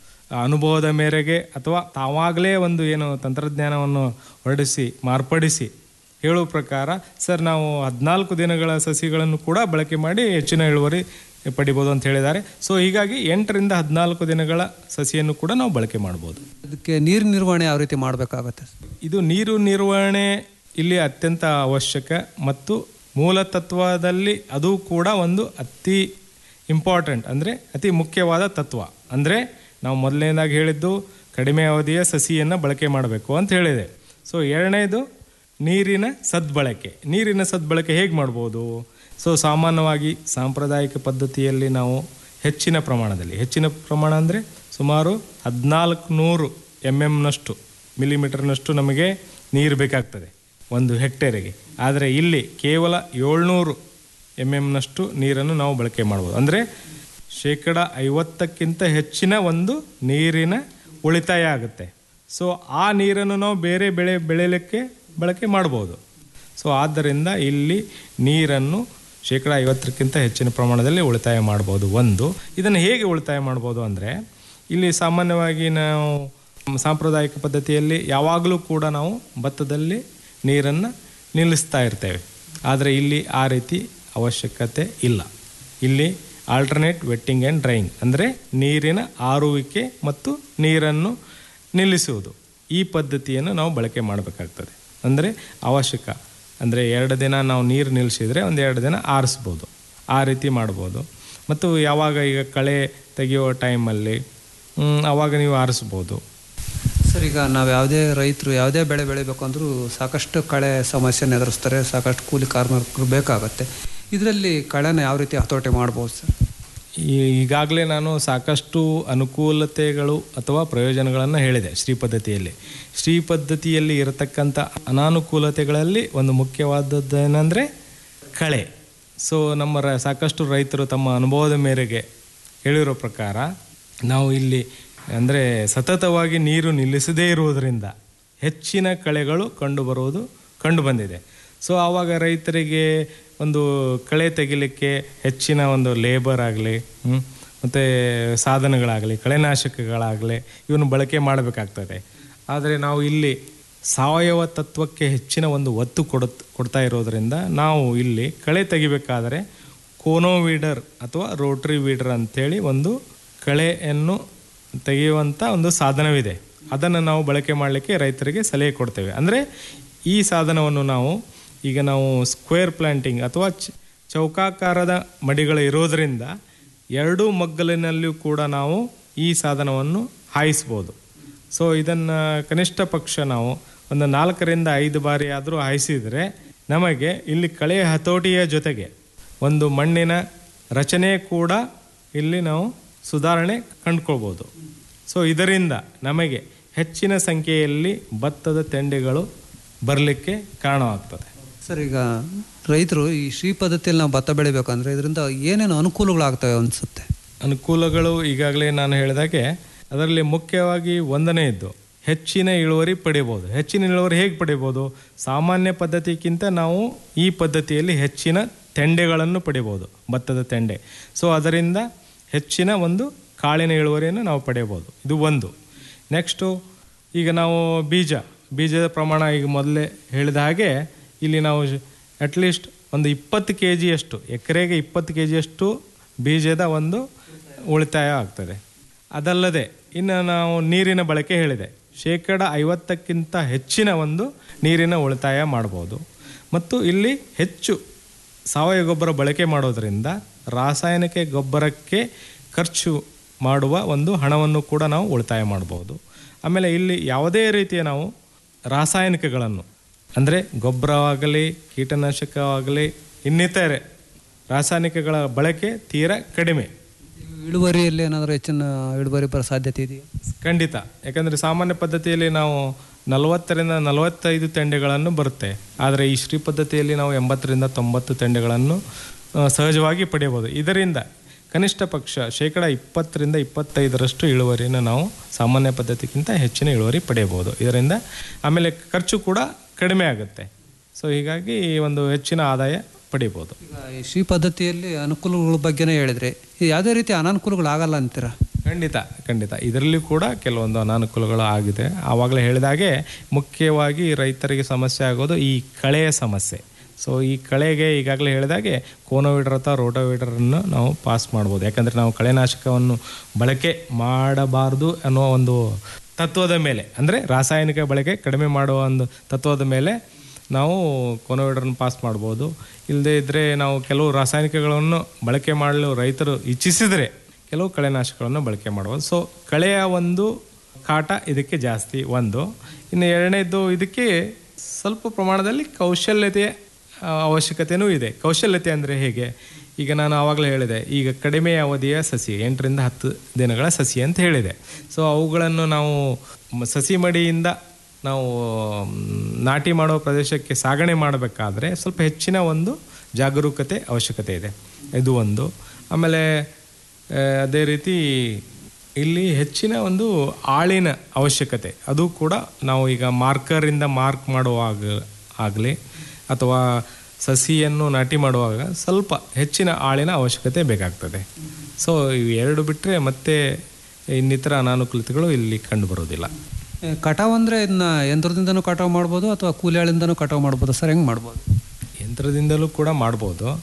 ಅನುಭವದ ಮೇರೆಗೆ ಅಥವಾ ತಾವಾಗಲೇ ಒಂದು ಏನು ತಂತ್ರಜ್ಞಾನವನ್ನು ಹೊರಡಿಸಿ ಮಾರ್ಪಡಿಸಿ ಹೇಳುವ ಪ್ರಕಾರ ಸರ್ ನಾವು ಹದಿನಾಲ್ಕು ದಿನಗಳ ಸಸಿಗಳನ್ನು ಕೂಡ ಬಳಕೆ ಮಾಡಿ ಹೆಚ್ಚಿನ ಇಳುವರಿ ಪಡಿಬೋದು ಅಂತ ಹೇಳಿದ್ದಾರೆ ಸೊ ಹೀಗಾಗಿ ಎಂಟರಿಂದ ಹದಿನಾಲ್ಕು ದಿನಗಳ ಸಸಿಯನ್ನು ಕೂಡ ನಾವು ಬಳಕೆ ಮಾಡ್ಬೋದು ಇದಕ್ಕೆ ನೀರು ನಿರ್ವಹಣೆ ಯಾವ ರೀತಿ ಮಾಡಬೇಕಾಗತ್ತೆ ಇದು ನೀರು ನಿರ್ವಹಣೆ ಇಲ್ಲಿ ಅತ್ಯಂತ ಅವಶ್ಯಕ ಮತ್ತು ಮೂಲ ತತ್ವದಲ್ಲಿ ಅದು ಕೂಡ ಒಂದು ಅತಿ ಇಂಪಾರ್ಟೆಂಟ್ ಅಂದರೆ ಅತಿ ಮುಖ್ಯವಾದ ತತ್ವ ಅಂದರೆ ನಾವು ಮೊದಲನೇದಾಗಿ ಹೇಳಿದ್ದು ಕಡಿಮೆ ಅವಧಿಯ ಸಸಿಯನ್ನು ಬಳಕೆ ಮಾಡಬೇಕು ಅಂತ ಹೇಳಿದೆ ಸೊ ಎರಡನೇದು ನೀರಿನ ಸದ್ಬಳಕೆ ನೀರಿನ ಸದ್ಬಳಕೆ ಹೇಗೆ ಮಾಡ್ಬೋದು ಸೊ ಸಾಮಾನ್ಯವಾಗಿ ಸಾಂಪ್ರದಾಯಿಕ ಪದ್ಧತಿಯಲ್ಲಿ ನಾವು ಹೆಚ್ಚಿನ ಪ್ರಮಾಣದಲ್ಲಿ ಹೆಚ್ಚಿನ ಪ್ರಮಾಣ ಅಂದರೆ ಸುಮಾರು ಹದಿನಾಲ್ಕು ನೂರು ಎಮ್ ಎಮ್ನಷ್ಟು ಮಿಲಿಮೀಟರ್ನಷ್ಟು ನಮಗೆ ನೀರು ಬೇಕಾಗ್ತದೆ ಒಂದು ಹೆಕ್ಟೇರಿಗೆ ಆದರೆ ಇಲ್ಲಿ ಕೇವಲ ಏಳ್ನೂರು ಎಮ್ ಎಮ್ನಷ್ಟು ನೀರನ್ನು ನಾವು ಬಳಕೆ ಮಾಡ್ಬೋದು ಅಂದರೆ ಶೇಕಡ ಐವತ್ತಕ್ಕಿಂತ ಹೆಚ್ಚಿನ ಒಂದು ನೀರಿನ ಉಳಿತಾಯ ಆಗುತ್ತೆ ಸೊ ಆ ನೀರನ್ನು ನಾವು ಬೇರೆ ಬೆಳೆ ಬೆಳೆಯಲಿಕ್ಕೆ ಬಳಕೆ ಮಾಡ್ಬೋದು ಸೊ ಆದ್ದರಿಂದ ಇಲ್ಲಿ ನೀರನ್ನು ಶೇಕಡ ಐವತ್ತಕ್ಕಿಂತ ಹೆಚ್ಚಿನ ಪ್ರಮಾಣದಲ್ಲಿ ಉಳಿತಾಯ ಮಾಡ್ಬೋದು ಒಂದು ಇದನ್ನು ಹೇಗೆ ಉಳಿತಾಯ ಮಾಡ್ಬೋದು ಅಂದರೆ ಇಲ್ಲಿ ಸಾಮಾನ್ಯವಾಗಿ ನಾವು ಸಾಂಪ್ರದಾಯಿಕ ಪದ್ಧತಿಯಲ್ಲಿ ಯಾವಾಗಲೂ ಕೂಡ ನಾವು ಭತ್ತದಲ್ಲಿ ನೀರನ್ನು ನಿಲ್ಲಿಸ್ತಾ ಇರ್ತೇವೆ ಆದರೆ ಇಲ್ಲಿ ಆ ರೀತಿ ಅವಶ್ಯಕತೆ ಇಲ್ಲ ಇಲ್ಲಿ ಆಲ್ಟರ್ನೇಟ್ ವೆಟ್ಟಿಂಗ್ ಆ್ಯಂಡ್ ಡ್ರೈಯಿಂಗ್ ಅಂದರೆ ನೀರಿನ ಆರುವಿಕೆ ಮತ್ತು ನೀರನ್ನು ನಿಲ್ಲಿಸುವುದು ಈ ಪದ್ಧತಿಯನ್ನು ನಾವು ಬಳಕೆ ಮಾಡಬೇಕಾಗ್ತದೆ ಅಂದರೆ ಅವಶ್ಯಕ ಅಂದರೆ ಎರಡು ದಿನ ನಾವು ನೀರು ನಿಲ್ಲಿಸಿದರೆ ಒಂದು ಎರಡು ದಿನ ಆರಿಸ್ಬೋದು ಆ ರೀತಿ ಮಾಡ್ಬೋದು ಮತ್ತು ಯಾವಾಗ ಈಗ ಕಳೆ ತೆಗೆಯೋ ಟೈಮಲ್ಲಿ ಮ್, ಆವಾಗ ನೀವು ಆರಿಸ್ಬೋದು ಸರ್ ಈಗ ನಾವು ಯಾವುದೇ ರೈತರು ಯಾವುದೇ ಬೆಳೆ ಬೆಳಿಬೇಕು ಅಂದರೂ ಸಾಕಷ್ಟು ಕಳೆ ಸಮಸ್ಯೆನ ಎದುರಿಸ್ತಾರೆ ಸಾಕಷ್ಟು ಕೂಲಿ ಕಾರ್ಮಿಕರು ಬೇಕಾಗತ್ತೆ ಇದರಲ್ಲಿ ಕಳೆನ ಯಾವ ರೀತಿ ಹತೋಟಿ ಮಾಡ್ಬೋದು ಸರ್ ಈ- ಈಗಾಗಲೇ ನಾನು ಸಾಕಷ್ಟು ಅನುಕೂಲತೆಗಳು ಅಥವಾ ಪ್ರಯೋಜನಗಳನ್ನು ಹೇಳಿದೆ ಶ್ರೀ ಪದ್ಧತಿಯಲ್ಲಿ ಶ್ರೀ ಪದ್ಧತಿಯಲ್ಲಿ ಇರತಕ್ಕಂಥ ಅನಾನುಕೂಲತೆಗಳಲ್ಲಿ ಒಂದು ಮುಖ್ಯವಾದದ್ದು ಏನಂದರೆ ಕಳೆ ಸೊ ನಮ್ಮ ರ ಸಾಕಷ್ಟು ರೈತರು ತಮ್ಮ ಅನುಭವದ ಮೇರೆಗೆ ಹೇಳಿರೋ ಪ್ರಕಾರ ನಾವು ಇಲ್ಲಿ ಅಂದರೆ ಸತತವಾಗಿ ನೀರು ನಿಲ್ಲಿಸದೇ ಇರುವುದರಿಂದ ಹೆಚ್ಚಿನ ಕಳೆಗಳು ಕಂಡುಬರುವುದು ಕಂಡುಬಂದಿದೆ ಸೊ ಆವಾಗ ರೈತರಿಗೆ ಒಂದು ಕಳೆ ತೆಗಿಲಿಕ್ಕೆ ಹೆಚ್ಚಿನ ಒಂದು ಲೇಬರ್ ಆಗಲಿ ಮತ್ತು ಸಾಧನಗಳಾಗಲಿ ಕಳೆನಾಶಕಗಳಾಗಲಿ ಇವನ್ನು ಬಳಕೆ ಮಾಡಬೇಕಾಗ್ತದೆ ಆದರೆ ನಾವು ಇಲ್ಲಿ ಸಾವಯವ ತತ್ವಕ್ಕೆ ಹೆಚ್ಚಿನ ಒಂದು ಒತ್ತು ಕೊಡ ಕೊಡ್ತಾ ಇರೋದರಿಂದ ನಾವು ಇಲ್ಲಿ ಕಳೆ ತೆಗಿಬೇಕಾದರೆ ಕೋನೋ ವೀಡರ್ ಅಥವಾ ರೋಟ್ರಿ ವೀಡರ್ ಅಂಥೇಳಿ ಒಂದು ಕಳೆಯನ್ನು ತೆಗೆಯುವಂಥ ಒಂದು ಸಾಧನವಿದೆ ಅದನ್ನು ನಾವು ಬಳಕೆ ಮಾಡಲಿಕ್ಕೆ ರೈತರಿಗೆ ಸಲಹೆ ಕೊಡ್ತೇವೆ ಅಂದರೆ ಈ ಸಾಧನವನ್ನು ನಾವು ಈಗ ನಾವು ಸ್ಕ್ವೇರ್ ಪ್ಲಾಂಟಿಂಗ್ ಅಥವಾ ಚ- ಚೌಕಾಕಾರದ ಮಡಿಗಳು ಇರೋದರಿಂದ ಎರಡೂ ಮಗ್ಗಲಿನಲ್ಲಿಯೂ ಕೂಡ ನಾವು ಈ ಸಾಧನವನ್ನು ಹಾಯಿಸ್ಬೋದು ಸೊ ಇದನ್ನು ಕನಿಷ್ಠ ಪಕ್ಷ ನಾವು ಒಂದು ನಾಲ್ಕರಿಂದ ಐದು ಬಾರಿ ಆದರೂ ಹಾಯಿಸಿದರೆ ನಮಗೆ ಇಲ್ಲಿ ಕಳೆಯ ಹತೋಟಿಯ ಜೊತೆಗೆ ಒಂದು ಮಣ್ಣಿನ ರಚನೆ ಕೂಡ ಇಲ್ಲಿ ನಾವು ಸುಧಾರಣೆ ಕಂಡುಕೊಳ್ಬೋದು ಸೊ ಇದರಿಂದ ನಮಗೆ ಹೆಚ್ಚಿನ ಸಂಖ್ಯೆಯಲ್ಲಿ ಭತ್ತದ ತೆಂಡೆಗಳು ಬರಲಿಕ್ಕೆ ಕಾರಣವಾಗ್ತದೆ ಸರ್ ಈಗ ರೈತರು ಈ ಶ್ರೀ ಪದ್ಧತಿಯಲ್ಲಿ ನಾವು ಭತ್ತ ಬೆಳಿಬೇಕಂದ್ರೆ ಇದರಿಂದ ಏನೇನು ಅನುಕೂಲಗಳಾಗ್ತವೆ ಅನಿಸುತ್ತೆ ಅನುಕೂಲಗಳು ಈಗಾಗಲೇ ನಾನು ಹೇಳಿದಾಗೆ ಅದರಲ್ಲಿ ಮುಖ್ಯವಾಗಿ ಒಂದನೇ ಇದ್ದು ಹೆಚ್ಚಿನ ಇಳುವರಿ ಪಡಿಬೋದು ಹೆಚ್ಚಿನ ಇಳುವರಿ ಹೇಗೆ ಪಡಿಬೋದು ಸಾಮಾನ್ಯ ಪದ್ಧತಿಗಿಂತ ನಾವು ಈ ಪದ್ಧತಿಯಲ್ಲಿ ಹೆಚ್ಚಿನ ತೆಂಡೆಗಳನ್ನು ಪಡಿಬೋದು ಭತ್ತದ ತೆಂಡೆ ಸೊ ಅದರಿಂದ ಹೆಚ್ಚಿನ ಒಂದು ಕಾಳಿನ ಇಳುವರಿಯನ್ನು ನಾವು ಪಡೆಯಬಹುದು ಇದು ಒಂದು ನೆಕ್ಸ್ಟು ಈಗ ನಾವು ಬೀಜ ಬೀಜದ ಪ್ರಮಾಣ ಈಗ ಮೊದಲೇ ಹೇಳಿದ ಹಾಗೆ ಇಲ್ಲಿ ನಾವು ಅಟ್ಲೀಸ್ಟ್ ಒಂದು ಇಪ್ಪತ್ತು ಕೆ ಜಿಯಷ್ಟು ಎಕರೆಗೆ ಇಪ್ಪತ್ತು ಕೆ ಜಿಯಷ್ಟು ಬೀಜದ ಒಂದು ಉಳಿತಾಯ ಆಗ್ತದೆ ಅದಲ್ಲದೆ ಇನ್ನು ನಾವು ನೀರಿನ ಬಳಕೆ ಹೇಳಿದೆ ಶೇಕಡ ಐವತ್ತಕ್ಕಿಂತ ಹೆಚ್ಚಿನ ಒಂದು ನೀರಿನ ಉಳಿತಾಯ ಮಾಡ್ಬೋದು ಮತ್ತು ಇಲ್ಲಿ ಹೆಚ್ಚು ಸಾವಯವ ಗೊಬ್ಬರ ಬಳಕೆ ಮಾಡೋದರಿಂದ ರಾಸಾಯನಿಕ ಗೊಬ್ಬರಕ್ಕೆ ಖರ್ಚು ಮಾಡುವ ಒಂದು ಹಣವನ್ನು ಕೂಡ ನಾವು ಉಳಿತಾಯ ಮಾಡ್ಬೋದು ಆಮೇಲೆ ಇಲ್ಲಿ ಯಾವುದೇ ರೀತಿಯ ನಾವು ರಾಸಾಯನಿಕಗಳನ್ನು ಅಂದರೆ ಗೊಬ್ಬರವಾಗಲಿ ಕೀಟನಾಶಕವಾಗಲಿ ಇನ್ನಿತರೆ ರಾಸಾಯನಿಕಗಳ ಬಳಕೆ ತೀರಾ ಕಡಿಮೆ ಇಳುವರಿಯಲ್ಲಿ ಏನಾದರೂ ಹೆಚ್ಚಿನ ಇಳುವರಿ ಬರೋ ಸಾಧ್ಯತೆ ಇದೆಯಾ ಖಂಡಿತ ಯಾಕಂದರೆ ಸಾಮಾನ್ಯ ಪದ್ಧತಿಯಲ್ಲಿ ನಾವು ನಲವತ್ತರಿಂದ ನಲವತ್ತೈದು ತೆಂಡೆಗಳನ್ನು ಬರುತ್ತೆ ಆದರೆ ಈ ಶ್ರೀ ಪದ್ಧತಿಯಲ್ಲಿ ನಾವು ಎಂಬತ್ತರಿಂದ ತೊಂಬತ್ತು ತೆಂಡೆಗಳನ್ನು ಆ, ಸಹಜವಾಗಿ ಪಡೆಯಬಹುದು ಇದರಿಂದ ಕನಿಷ್ಠ ಪಕ್ಷ ಶೇಕಡ ಇಪ್ಪತ್ತರಿಂದ ಇಪ್ಪತ್ತೈದರಷ್ಟು ಇಳುವರಿಯನ್ನು ನಾವು ಸಾಮಾನ್ಯ ಪದ್ಧತಿಗಿಂತ ಹೆಚ್ಚಿನ ಇಳುವರಿ ಪಡೆಯಬಹುದು ಇದರಿಂದ ಆಮೇಲೆ ಖರ್ಚು ಕೂಡ ಕಡಿಮೆ ಆಗುತ್ತೆ ಸೊ ಹೀಗಾಗಿ ಈ ಒಂದು ಹೆಚ್ಚಿನ ಆದಾಯ ಪಡಿಬೋದು ಈಗ ಈ ಶ್ರೀ ಪದ್ಧತಿಯಲ್ಲಿ ಅನುಕೂಲಗಳ ಬಗ್ಗೆನೇ ಹೇಳಿದ್ರೆ ಈ ಯಾವುದೇ ರೀತಿ ಅನಾನುಕೂಲಗಳು ಆಗಲ್ಲ ಅಂತೀರಾ ಖಂಡಿತ ಖಂಡಿತ ಇದರಲ್ಲಿ ಕೂಡ ಕೆಲವೊಂದು ಅನಾನುಕೂಲಗಳು ಆಗಿದೆ ಆವಾಗಲೇ ಹೇಳಿದಾಗೆ ಮುಖ್ಯವಾಗಿ ರೈತರಿಗೆ ಸಮಸ್ಯೆ ಆಗೋದು ಈ ಕಳೆಯ ಸಮಸ್ಯೆ ಸೊ ಈ ಕಳೆಗೆ ಈಗಾಗಲೇ ಹೇಳಿದಾಗೆ ಕೋನೋವಿಡರ್ ಅಥವಾ ರೋಟೋವಿಡರನ್ನು ನಾವು ಪಾಸ್ ಮಾಡ್ಬೋದು ಯಾಕಂದರೆ ನಾವು ಕಳೆನಾಶಕವನ್ನು ಬಳಕೆ ಮಾಡಬಾರ್ದು ಅನ್ನೋ ಒಂದು ತತ್ವದ ಮೇಲೆ ಅಂದರೆ ರಾಸಾಯನಿಕ ಬಳಕೆ ಕಡಿಮೆ ಮಾಡುವ ಒಂದು ತತ್ವದ ಮೇಲೆ ನಾವು ಕೊನೋವಿಡರ್ನ ಪಾಸ್ ಮಾಡ್ಬೋದು ಇಲ್ಲದೇ ಇದ್ದರೆ ನಾವು ಕೆಲವು ರಾಸಾಯನಿಕಗಳನ್ನು ಬಳಕೆ ಮಾಡಲು ರೈತರು ಇಚ್ಛಿಸಿದರೆ ಕೆಲವು ಕಳೆನಾಶಕಗಳನ್ನು ಬಳಕೆ ಮಾಡ್ಬೋದು ಸೊ ಕಳೆಯ ಒಂದು ಕಾಟ ಇದಕ್ಕೆ ಜಾಸ್ತಿ ಒಂದು ಇನ್ನು ಎರಡನೇದು ಇದಕ್ಕೆ ಸ್ವಲ್ಪ ಪ್ರಮಾಣದಲ್ಲಿ ಕೌಶಲ್ಯತೆಯ ಆ, ಅವಶ್ಯಕತೆಯೂ ಇದೆ ಕೌಶಲ್ಯತೆ ಅಂದರೆ ಹೇಗೆ ಈಗ ನಾನು ಆವಾಗಲೇ ಹೇಳಿದೆ ಈಗ ಕಡಿಮೆ ಅವಧಿಯ ಸಸಿ ಎಂಟರಿಂದ ಹತ್ತು ದಿನಗಳ ಸಸಿ ಅಂತ ಹೇಳಿದೆ ಸೊ ಅವುಗಳನ್ನು ನಾವು ಮ- ಸಸಿ ಮಡಿಯಿಂದ ನಾವು ಮ್, ನಾಟಿ ಮಾಡೋ ಪ್ರದೇಶಕ್ಕೆ ಸಾಗಣೆ ಮಾಡಬೇಕಾದ್ರೆ ಸ್ವಲ್ಪ ಹೆಚ್ಚಿನ ಒಂದು ಜಾಗರೂಕತೆ ಅವಶ್ಯಕತೆ ಇದೆ ಇದು ಒಂದು ಆಮೇಲೆ ಆ, ಅದೇ ರೀತಿ ಇಲ್ಲಿ ಹೆಚ್ಚಿನ ಒಂದು ಆಳಿನ ಅವಶ್ಯಕತೆ ಅದು ಕೂಡ ನಾವು ಈಗ ಮಾರ್ಕರಿಂದ ಮಾರ್ಕ್ ಮಾಡುವಾಗ ಆಗಲಿ ಅಥವಾ ಸಸಿಯನ್ನು ನಾಟಿ ಮಾಡುವಾಗ ಸ್ವಲ್ಪ ಹೆಚ್ಚಿನ ಆಳಿನ ಅವಶ್ಯಕತೆ ಬೇಕಾಗ್ತದೆ ಸೊ ಇವು ಎರಡು ಬಿಟ್ಟರೆ ಮತ್ತೆ ಇನ್ನಿತರ ಅನಾನುಕೂಲತೆಗಳು ಇಲ್ಲಿ ಕಂಡುಬರೋದಿಲ್ಲ ಏ, ಕಟಾವ್ ಅಂದರೆ ಇದನ್ನ ಯಂತ್ರದಿಂದನೂ ಕಟಾವ್ ಮಾಡ್ಬೋದು ಅಥವಾ ಕೂಲಿ ಆಳಿಂದನೂ ಕಟಾವ್ ಮಾಡ್ಬೋದು ಸರ್ ಹೆಂಗೆ ಮಾಡ್ಬೋದು ಯಂತ್ರದಿಂದಲೂ ಕೂಡ ಮಾಡ್ಬೋದು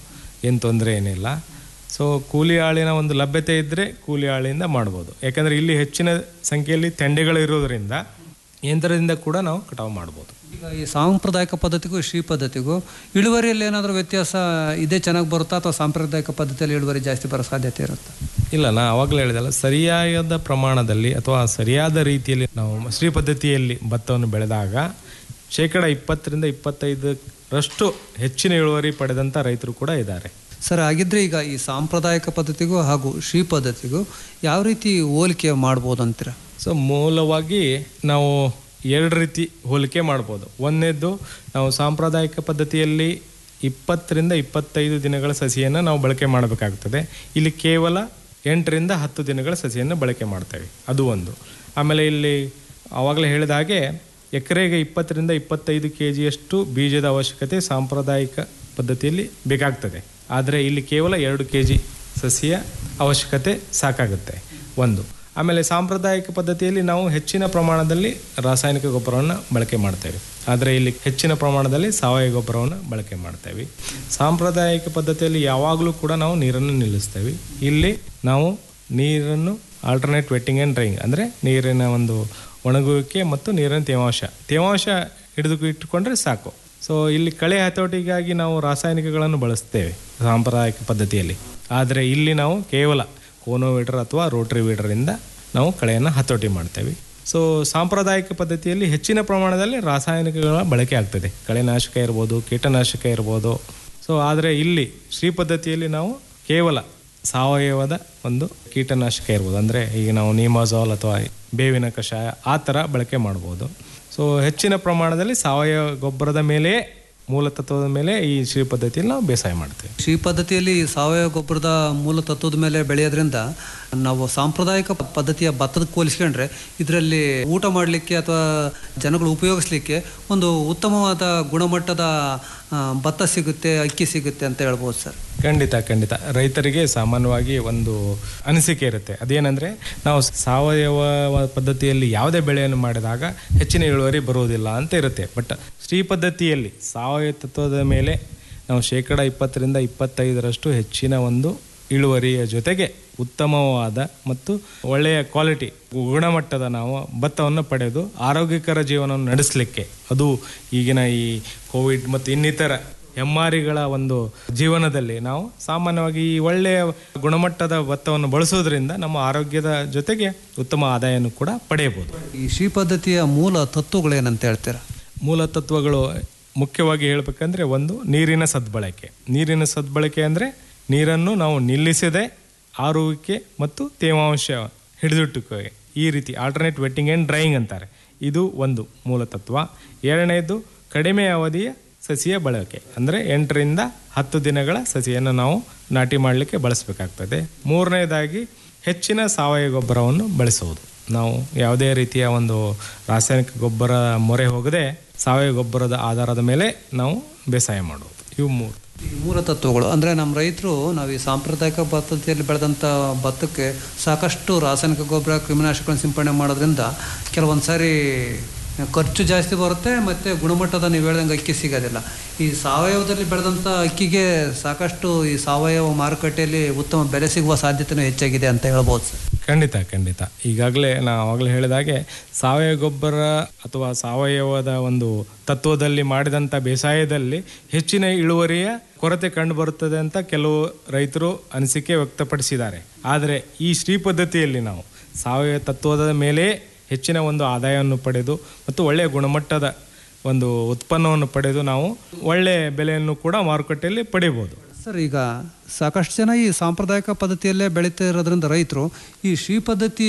ಏನು ತೊಂದರೆ ಏನಿಲ್ಲ ಸೊ ಕೂಲಿ ಆಳಿನ ಒಂದು ಲಭ್ಯತೆ ಇದ್ದರೆ ಕೂಲಿ ಆಳಿಂದ ಮಾಡ್ಬೋದು ಯಾಕಂದರೆ ಇಲ್ಲಿ ಹೆಚ್ಚಿನ ಸಂಖ್ಯೆಯಲ್ಲಿ ತೆಂಡೆಗಳು ಇರೋದರಿಂದ ಯಂತ್ರದಿಂದ ಕೂಡ ನಾವು ಕಟಾವು ಮಾಡ್ಬೋದು ಈಗ ಈ ಸಾಂಪ್ರದಾಯಿಕ ಪದ್ಧತಿಗೂ ಶ್ರೀ ಪದ್ಧತಿಗೂ ಇಳುವರಿಯಲ್ಲಿ ಏನಾದರೂ ವ್ಯತ್ಯಾಸ ಇದೇ ಚೆನ್ನಾಗಿ ಬರುತ್ತಾ ಅಥವಾ ಸಾಂಪ್ರದಾಯಿಕ ಪದ್ಧತಿಯಲ್ಲಿ ಇಳುವರಿ ಜಾಸ್ತಿ ಬರೋ ಸಾಧ್ಯತೆ ಇರುತ್ತೆ ಇಲ್ಲ ನಾ ಆವಾಗಲೇ ಹೇಳಿದಲ್ಲ ಸರಿಯಾದ ಪ್ರಮಾಣದಲ್ಲಿ ಅಥವಾ ಸರಿಯಾದ ರೀತಿಯಲ್ಲಿ ನಾವು ಶ್ರೀ ಪದ್ಧತಿಯಲ್ಲಿ ಭತ್ತವನ್ನು ಬೆಳೆದಾಗ ಶೇಕಡ ಇಪ್ಪತ್ತರಿಂದ ಇಪ್ಪತ್ತೈದರಷ್ಟು ಹೆಚ್ಚಿನ ಇಳುವರಿ ಪಡೆದಂಥ ರೈತರು ಕೂಡ ಇದ್ದಾರೆ ಸರ್ ಹಾಗಿದ್ರೆ ಈಗ ಈ ಸಾಂಪ್ರದಾಯಿಕ ಪದ್ಧತಿಗೂ ಹಾಗೂ ಶ್ರೀ ಪದ್ಧತಿಗೂ ಯಾವ ರೀತಿ ಹೋಲಿಕೆ ಮಾಡ್ಬೋದು ಅಂತೀರ ಸೊ ಮೂಲವಾಗಿ ನಾವು ಎರಡು ರೀತಿ ಹೋಲಿಕೆ ಮಾಡ್ಬೋದು ಒಂದನೇದ್ದು ನಾವು ಸಾಂಪ್ರದಾಯಿಕ ಪದ್ಧತಿಯಲ್ಲಿ ಇಪ್ಪತ್ತರಿಂದ ಇಪ್ಪತ್ತೈದು ದಿನಗಳ ಸಸಿಯನ್ನು ನಾವು ಬಳಕೆ ಮಾಡಬೇಕಾಗ್ತದೆ ಇಲ್ಲಿ ಕೇವಲ ಎಂಟರಿಂದ ಹತ್ತು ದಿನಗಳ ಸಸಿಯನ್ನು ಬಳಕೆ ಮಾಡ್ತೇವೆ ಅದು ಒಂದು ಆಮೇಲೆ ಇಲ್ಲಿ ಆವಾಗಲೇ ಹೇಳಿದ ಹಾಗೆ ಎಕರೆಗೆ ಇಪ್ಪತ್ತರಿಂದ ಇಪ್ಪತ್ತೈದು ಕೆ ಜಿಯಷ್ಟು ಬೀಜದ ಅವಶ್ಯಕತೆ ಸಾಂಪ್ರದಾಯಿಕ ಪದ್ಧತಿಯಲ್ಲಿ ಬೇಕಾಗ್ತದೆ ಆದರೆ ಇಲ್ಲಿ ಕೇವಲ ಎರಡು ಕೆ ಜಿ ಸಸಿಯ ಅವಶ್ಯಕತೆ ಸಾಕಾಗುತ್ತೆ ಒಂದು ಆಮೇಲೆ ಸಾಂಪ್ರದಾಯಿಕ ಪದ್ಧತಿಯಲ್ಲಿ ನಾವು ಹೆಚ್ಚಿನ ಪ್ರಮಾಣದಲ್ಲಿ ರಾಸಾಯನಿಕ ಗೊಬ್ಬರವನ್ನು ಬಳಕೆ ಮಾಡ್ತೇವೆ ಆದರೆ ಇಲ್ಲಿ ಹೆಚ್ಚಿನ ಪ್ರಮಾಣದಲ್ಲಿ ಸಾವಯವ ಗೊಬ್ಬರವನ್ನು ಬಳಕೆ ಮಾಡ್ತೇವೆ ಸಾಂಪ್ರದಾಯಿಕ ಪದ್ಧತಿಯಲ್ಲಿ ಯಾವಾಗಲೂ ಕೂಡ ನಾವು ನೀರನ್ನು ನಿಲ್ಲಿಸ್ತೇವೆ ಇಲ್ಲಿ ನಾವು ನೀರನ್ನು ಆಲ್ಟರ್ನೇಟ್ ವೆಟ್ಟಿಂಗ್ ಆ್ಯಂಡ್ ಡ್ರೈಯಿಂಗ್ ಅಂದರೆ ನೀರಿನ ಒಂದು ಒಣಗುವಿಕೆ ಮತ್ತು ನೀರಿನ ತೇವಾಂಶ ತೇವಾಂಶ ಹಿಡಿದು ಇಟ್ಟುಕೊಂಡ್ರೆ ಸಾಕು ಸೊ ಇಲ್ಲಿ ಕಳೆ ಹತೋಟಿಗಾಗಿ ನಾವು ರಾಸಾಯನಿಕಗಳನ್ನು ಬಳಸ್ತೇವೆ ಸಾಂಪ್ರದಾಯಿಕ ಪದ್ಧತಿಯಲ್ಲಿ ಆದರೆ ಇಲ್ಲಿ ನಾವು ಕೇವಲ ಕೋನೋವೀಡರ್ ಅಥವಾ ರೋಟ್ರಿ ವೀಡರಿಂದ ನಾವು ಕಳೆಯನ್ನು ಹತೋಟಿ ಮಾಡ್ತೇವೆ ಸೊ ಸಾಂಪ್ರದಾಯಿಕ ಪದ್ಧತಿಯಲ್ಲಿ ಹೆಚ್ಚಿನ ಪ್ರಮಾಣದಲ್ಲಿ ರಾಸಾಯನಿಕಗಳ ಬಳಕೆ ಆಗ್ತದೆ ಕಳೆನಾಶಕ ಇರ್ಬೋದು ಕೀಟನಾಶಕ ಇರ್ಬೋದು ಸೊ ಆದರೆ ಇಲ್ಲಿ ಶ್ರೀ ಪದ್ಧತಿಯಲ್ಲಿ ನಾವು ಕೇವಲ ಸಾವಯವದ ಒಂದು ಕೀಟನಾಶಕ ಇರ್ಬೋದು ಅಂದರೆ ಈಗ ನಾವು ನೀಮಾಜಾಲ್ ಅಥವಾ ಬೇವಿನ ಕಷಾಯ ಆ ಥರ ಬಳಕೆ ಮಾಡ್ಬೋದು ಸೊ ಹೆಚ್ಚಿನ ಪ್ರಮಾಣದಲ್ಲಿ ಸಾವಯವ ಗೊಬ್ಬರದ ಮೇಲೆ ಮೂಲ ತತ್ವದ ಮೇಲೆ ಈ ಶ್ರೀ ಪದ್ಧತಿಯಲ್ಲಿ ನಾವು ಬೇಸಾಯ ಮಾಡ್ತೇವೆ ಶ್ರೀ ಪದ್ಧತಿಯಲ್ಲಿ ಸಾವಯವ ಗೊಬ್ಬರದ ಮೂಲ ತತ್ವದ ಮೇಲೆ ಬೆಳೆಯೋದ್ರಿಂದ ನಾವು ಸಾಂಪ್ರದಾಯಿಕ ಪದ್ಧತಿಯ ಭತ್ತದ ಹೋಲಿಸ್ಕೊಂಡ್ರೆ ಇದರಲ್ಲಿ ಊಟ ಮಾಡಲಿಕ್ಕೆ ಅಥವಾ ಜನಗಳು ಉಪಯೋಗಿಸ್ಲಿಕ್ಕೆ ಒಂದು ಉತ್ತಮವಾದ ಗುಣಮಟ್ಟದ ಆ, ಭತ್ತ ಸಿಗುತ್ತೆ ಅಕ್ಕಿ ಸಿಗುತ್ತೆ ಅಂತ ಹೇಳ್ಬೋದು ಸರ್ ಖಂಡಿತ ಖಂಡಿತ ರೈತರಿಗೆ ಸಾಮಾನ್ಯವಾಗಿ ಒಂದು ಅನಿಸಿಕೆ ಇರುತ್ತೆ ಅದೇನೆಂದರೆ ನಾವು ಸಾವಯವ ಪದ್ಧತಿಯಲ್ಲಿ ಯಾವುದೇ ಬೆಳೆಯನ್ನು ಮಾಡಿದಾಗ ಹೆಚ್ಚಿನ ಇಳುವರಿ ಬರುವುದಿಲ್ಲ ಅಂತ ಇರುತ್ತೆ ಬಟ್ ಶ್ರೀ ಪದ್ಧತಿಯಲ್ಲಿ ಸಾವಯವ ತತ್ವದ ಮೇಲೆ ನಾವು ಶೇಕಡ ಇಪ್ಪತ್ತರಿಂದ ಇಪ್ಪತ್ತೈದರಷ್ಟು ಹೆಚ್ಚಿನ ಒಂದು ಇಳುವರಿಯ ಜೊತೆಗೆ ಉತ್ತಮವಾದ ಮತ್ತು ಒಳ್ಳೆಯ ಕ್ವಾಲಿಟಿ ಗುಣಮಟ್ಟದ ನಾವು ಭತ್ತವನ್ನು ಪಡೆದು ಆರೋಗ್ಯಕರ ಜೀವನವನ್ನು ನಡೆಸಲಿಕ್ಕೆ ಅದು ಈಗಿನ ಈ ಕೋವಿಡ್ ಮತ್ತು ಇನ್ನಿತರ ಹೆಮ್ಮಾರಿಗಳ ಒಂದು ಜೀವನದಲ್ಲಿ ನಾವು ಸಾಮಾನ್ಯವಾಗಿ ಈ ಒಳ್ಳೆಯ ಗುಣಮಟ್ಟದ ಭತ್ತವನ್ನು ಬಳಸೋದ್ರಿಂದ ನಮ್ಮ ಆರೋಗ್ಯದ ಜೊತೆಗೆ ಉತ್ತಮ ಆದಾಯವನ್ನು ಕೂಡ ಪಡೆಯಬಹುದು ಈ ಶ್ರೀ ಪದ್ಧತಿಯ ಮೂಲ ತತ್ವಗಳೇನಂತ ಹೇಳ್ತೀರಾ ಮೂಲ ತತ್ವಗಳು ಮುಖ್ಯವಾಗಿ ಹೇಳಬೇಕಂದ್ರೆ ಒಂದು ನೀರಿನ ಸದ್ಬಳಕೆ ನೀರಿನ ಸದ್ಬಳಕೆ ಅಂದರೆ ನೀರನ್ನು ನಾವು ನಿಲ್ಲಿಸದೆ ಆರುವಿಕೆ ಮತ್ತು ತೇವಾಂಶ ಹಿಡಿದಿಟ್ಟುಕೊಳ್ಳಿ ಈ ರೀತಿ ಆಲ್ಟರ್ನೇಟ್ ವೆಟ್ಟಿಂಗ್ ಆ್ಯಂಡ್ ಡ್ರೈಯಿಂಗ್ ಅಂತಾರೆ ಇದು ಒಂದು ಮೂಲ ತತ್ವ ಎರಡನೇದು ಕಡಿಮೆ ಅವಧಿಯ ಸಸಿಯ ಬಳಕೆ ಅಂದರೆ ಎಂಟರಿಂದ ಹತ್ತು ದಿನಗಳ ಸಸಿಯನ್ನು ನಾವು ನಾಟಿ ಮಾಡಲಿಕ್ಕೆ ಬಳಸಬೇಕಾಗ್ತದೆ ಮೂರನೇದಾಗಿ ಹೆಚ್ಚಿನ ಸಾವಯವ ಗೊಬ್ಬರವನ್ನು ಬಳಸುವುದು ನಾವು ಯಾವುದೇ ರೀತಿಯ ಒಂದು ರಾಸಾಯನಿಕ ಗೊಬ್ಬರ ಮೊರೆ ಹೋಗದೆ ಸಾವಯವ ಗೊಬ್ಬರದ ಆಧಾರದ ಮೇಲೆ ನಾವು ಬೇಸಾಯ ಮಾಡುವುದು ಇವು ಮೂರು ಈ ಮೂಲ ತತ್ವಗಳು ಅಂದರೆ ನಮ್ಮ ರೈತರು ನಾವು ಈ ಸಾಂಪ್ರದಾಯಿಕ ಪದ್ಧತಿಯಲ್ಲಿ ಬೆಳೆದಂಥ ಭತ್ತಕ್ಕೆ ಸಾಕಷ್ಟು ರಾಸಾಯನಿಕ ಗೊಬ್ಬರ ಕ್ರಿಮಿನಾಶಕಗಳನ್ನು ಸಿಂಪಡಣೆ ಮಾಡೋದ್ರಿಂದ ಕೆಲವೊಂದು ಸಾರಿ ಖರ್ಚು ಜಾಸ್ತಿ ಬರುತ್ತೆ ಮತ್ತು ಗುಣಮಟ್ಟದ ನೀವು ಹೇಳ್ದಂಗೆ ಅಕ್ಕಿ ಸಿಗೋದಿಲ್ಲ ಈ ಸಾವಯವದಲ್ಲಿ ಬೆಳೆದಂಥ ಅಕ್ಕಿಗೆ ಸಾಕಷ್ಟು ಈ ಸಾವಯವ ಮಾರುಕಟ್ಟೆಯಲ್ಲಿ ಉತ್ತಮ ಬೆಲೆ ಸಿಗುವ ಸಾಧ್ಯತೆಯೂ ಹೆಚ್ಚಾಗಿದೆ ಅಂತ ಹೇಳ್ಬೋದು ಸರ್ ಖಂಡಿತ ಖಂಡಿತ ಈಗಾಗಲೇ ನಾ ಆವಾಗಲೇ ಹೇಳಿದಾಗೆ ಸಾವಯವ ಗೊಬ್ಬರ ಅಥವಾ ಸಾವಯವದ ಒಂದು ತತ್ವದಲ್ಲಿ ಮಾಡಿದಂಥ ಬೇಸಾಯದಲ್ಲಿ ಹೆಚ್ಚಿನ ಇಳುವರಿಯ ಕೊರತೆ ಕಂಡು ಬರುತ್ತದೆ ಅಂತ ಕೆಲವು ರೈತರು ಅನಿಸಿಕೆ ವ್ಯಕ್ತಪಡಿಸಿದ್ದಾರೆ ಆದರೆ ಈ ಶ್ರೀ ಪದ್ಧತಿಯಲ್ಲಿ ನಾವು ಸಾವಯವ ತತ್ವದ ಮೇಲೆ ಹೆಚ್ಚಿನ ಒಂದು ಆದಾಯವನ್ನು ಪಡೆದು ಮತ್ತು ಒಳ್ಳೆಯ ಗುಣಮಟ್ಟದ ಒಂದು ಉತ್ಪನ್ನವನ್ನು ಪಡೆದು ನಾವು ಒಳ್ಳೆಯ ಬೆಲೆಯನ್ನು ಕೂಡ ಮಾರುಕಟ್ಟೆಯಲ್ಲಿ ಪಡೆಯಬಹುದು ಸರ್ ಈಗ ಸಾಕಷ್ಟು ಜನ ಈ ಸಾಂಪ್ರದಾಯಿಕ ಪದ್ಧತಿಯಲ್ಲೇ ಬೆಳೀತಾ ಇರೋದ್ರಿಂದ ರೈತರು ಈ ಶ್ರೀ ಪದ್ಧತಿ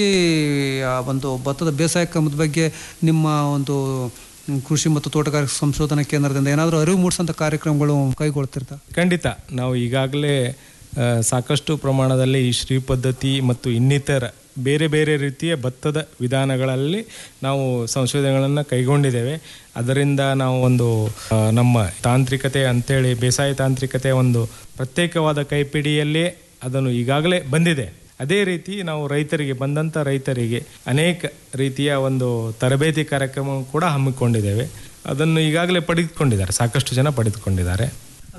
ಆ ಒಂದು ಭತ್ತದ ಬೇಸಾಯ ಕ್ರಮದ ಬಗ್ಗೆ ನಿಮ್ಮ ಒಂದು ಕೃಷಿ ಮತ್ತು ತೋಟಗಾರಿಕೆ ಸಂಶೋಧನಾ ಕೇಂದ್ರದಿಂದ ಏನಾದರೂ ಅರಿವು ಮೂಡಿಸೋಂಥ ಕಾರ್ಯಕ್ರಮಗಳು ಕೈಗೊಳ್ತಿರ್ತಾ ಖಂಡಿತ ನಾವು ಈಗಾಗಲೇ ಆ, ಸಾಕಷ್ಟು ಪ್ರಮಾಣದಲ್ಲಿ ಈ ಶ್ರೀ ಪದ್ಧತಿ ಮತ್ತು ಇನ್ನಿತರ ಬೇರೆ ಬೇರೆ ರೀತಿಯ ಭತ್ತದ ವಿಧಾನಗಳಲ್ಲಿ ನಾವು ಸಂಶೋಧನೆಗಳನ್ನು ಕೈಗೊಂಡಿದ್ದೇವೆ ಅದರಿಂದ ನಾವು ಒಂದು ಆ, ನಮ್ಮ ತಾಂತ್ರಿಕತೆ ಅಂತೇಳಿ ಬೇಸಾಯ ತಾಂತ್ರಿಕತೆ ಒಂದು ಪ್ರತ್ಯೇಕವಾದ ಕೈಪಿಡಿಯಲ್ಲೇ ಅದನ್ನು ಈಗಾಗಲೇ ಬಂದಿದೆ ಅದೇ ರೀತಿ ನಾವು ರೈತರಿಗೆ ಬಂದಂಥ ರೈತರಿಗೆ ಅನೇಕ ರೀತಿಯ ಒಂದು ತರಬೇತಿ ಕಾರ್ಯಕ್ರಮ ಕೂಡ ಹಮ್ಮಿಕೊಂಡಿದ್ದೇವೆ ಅದನ್ನು ಈಗಾಗಲೇ ಪಡೆದುಕೊಂಡಿದ್ದಾರೆ ಸಾಕಷ್ಟು ಜನ ಪಡೆದುಕೊಂಡಿದ್ದಾರೆ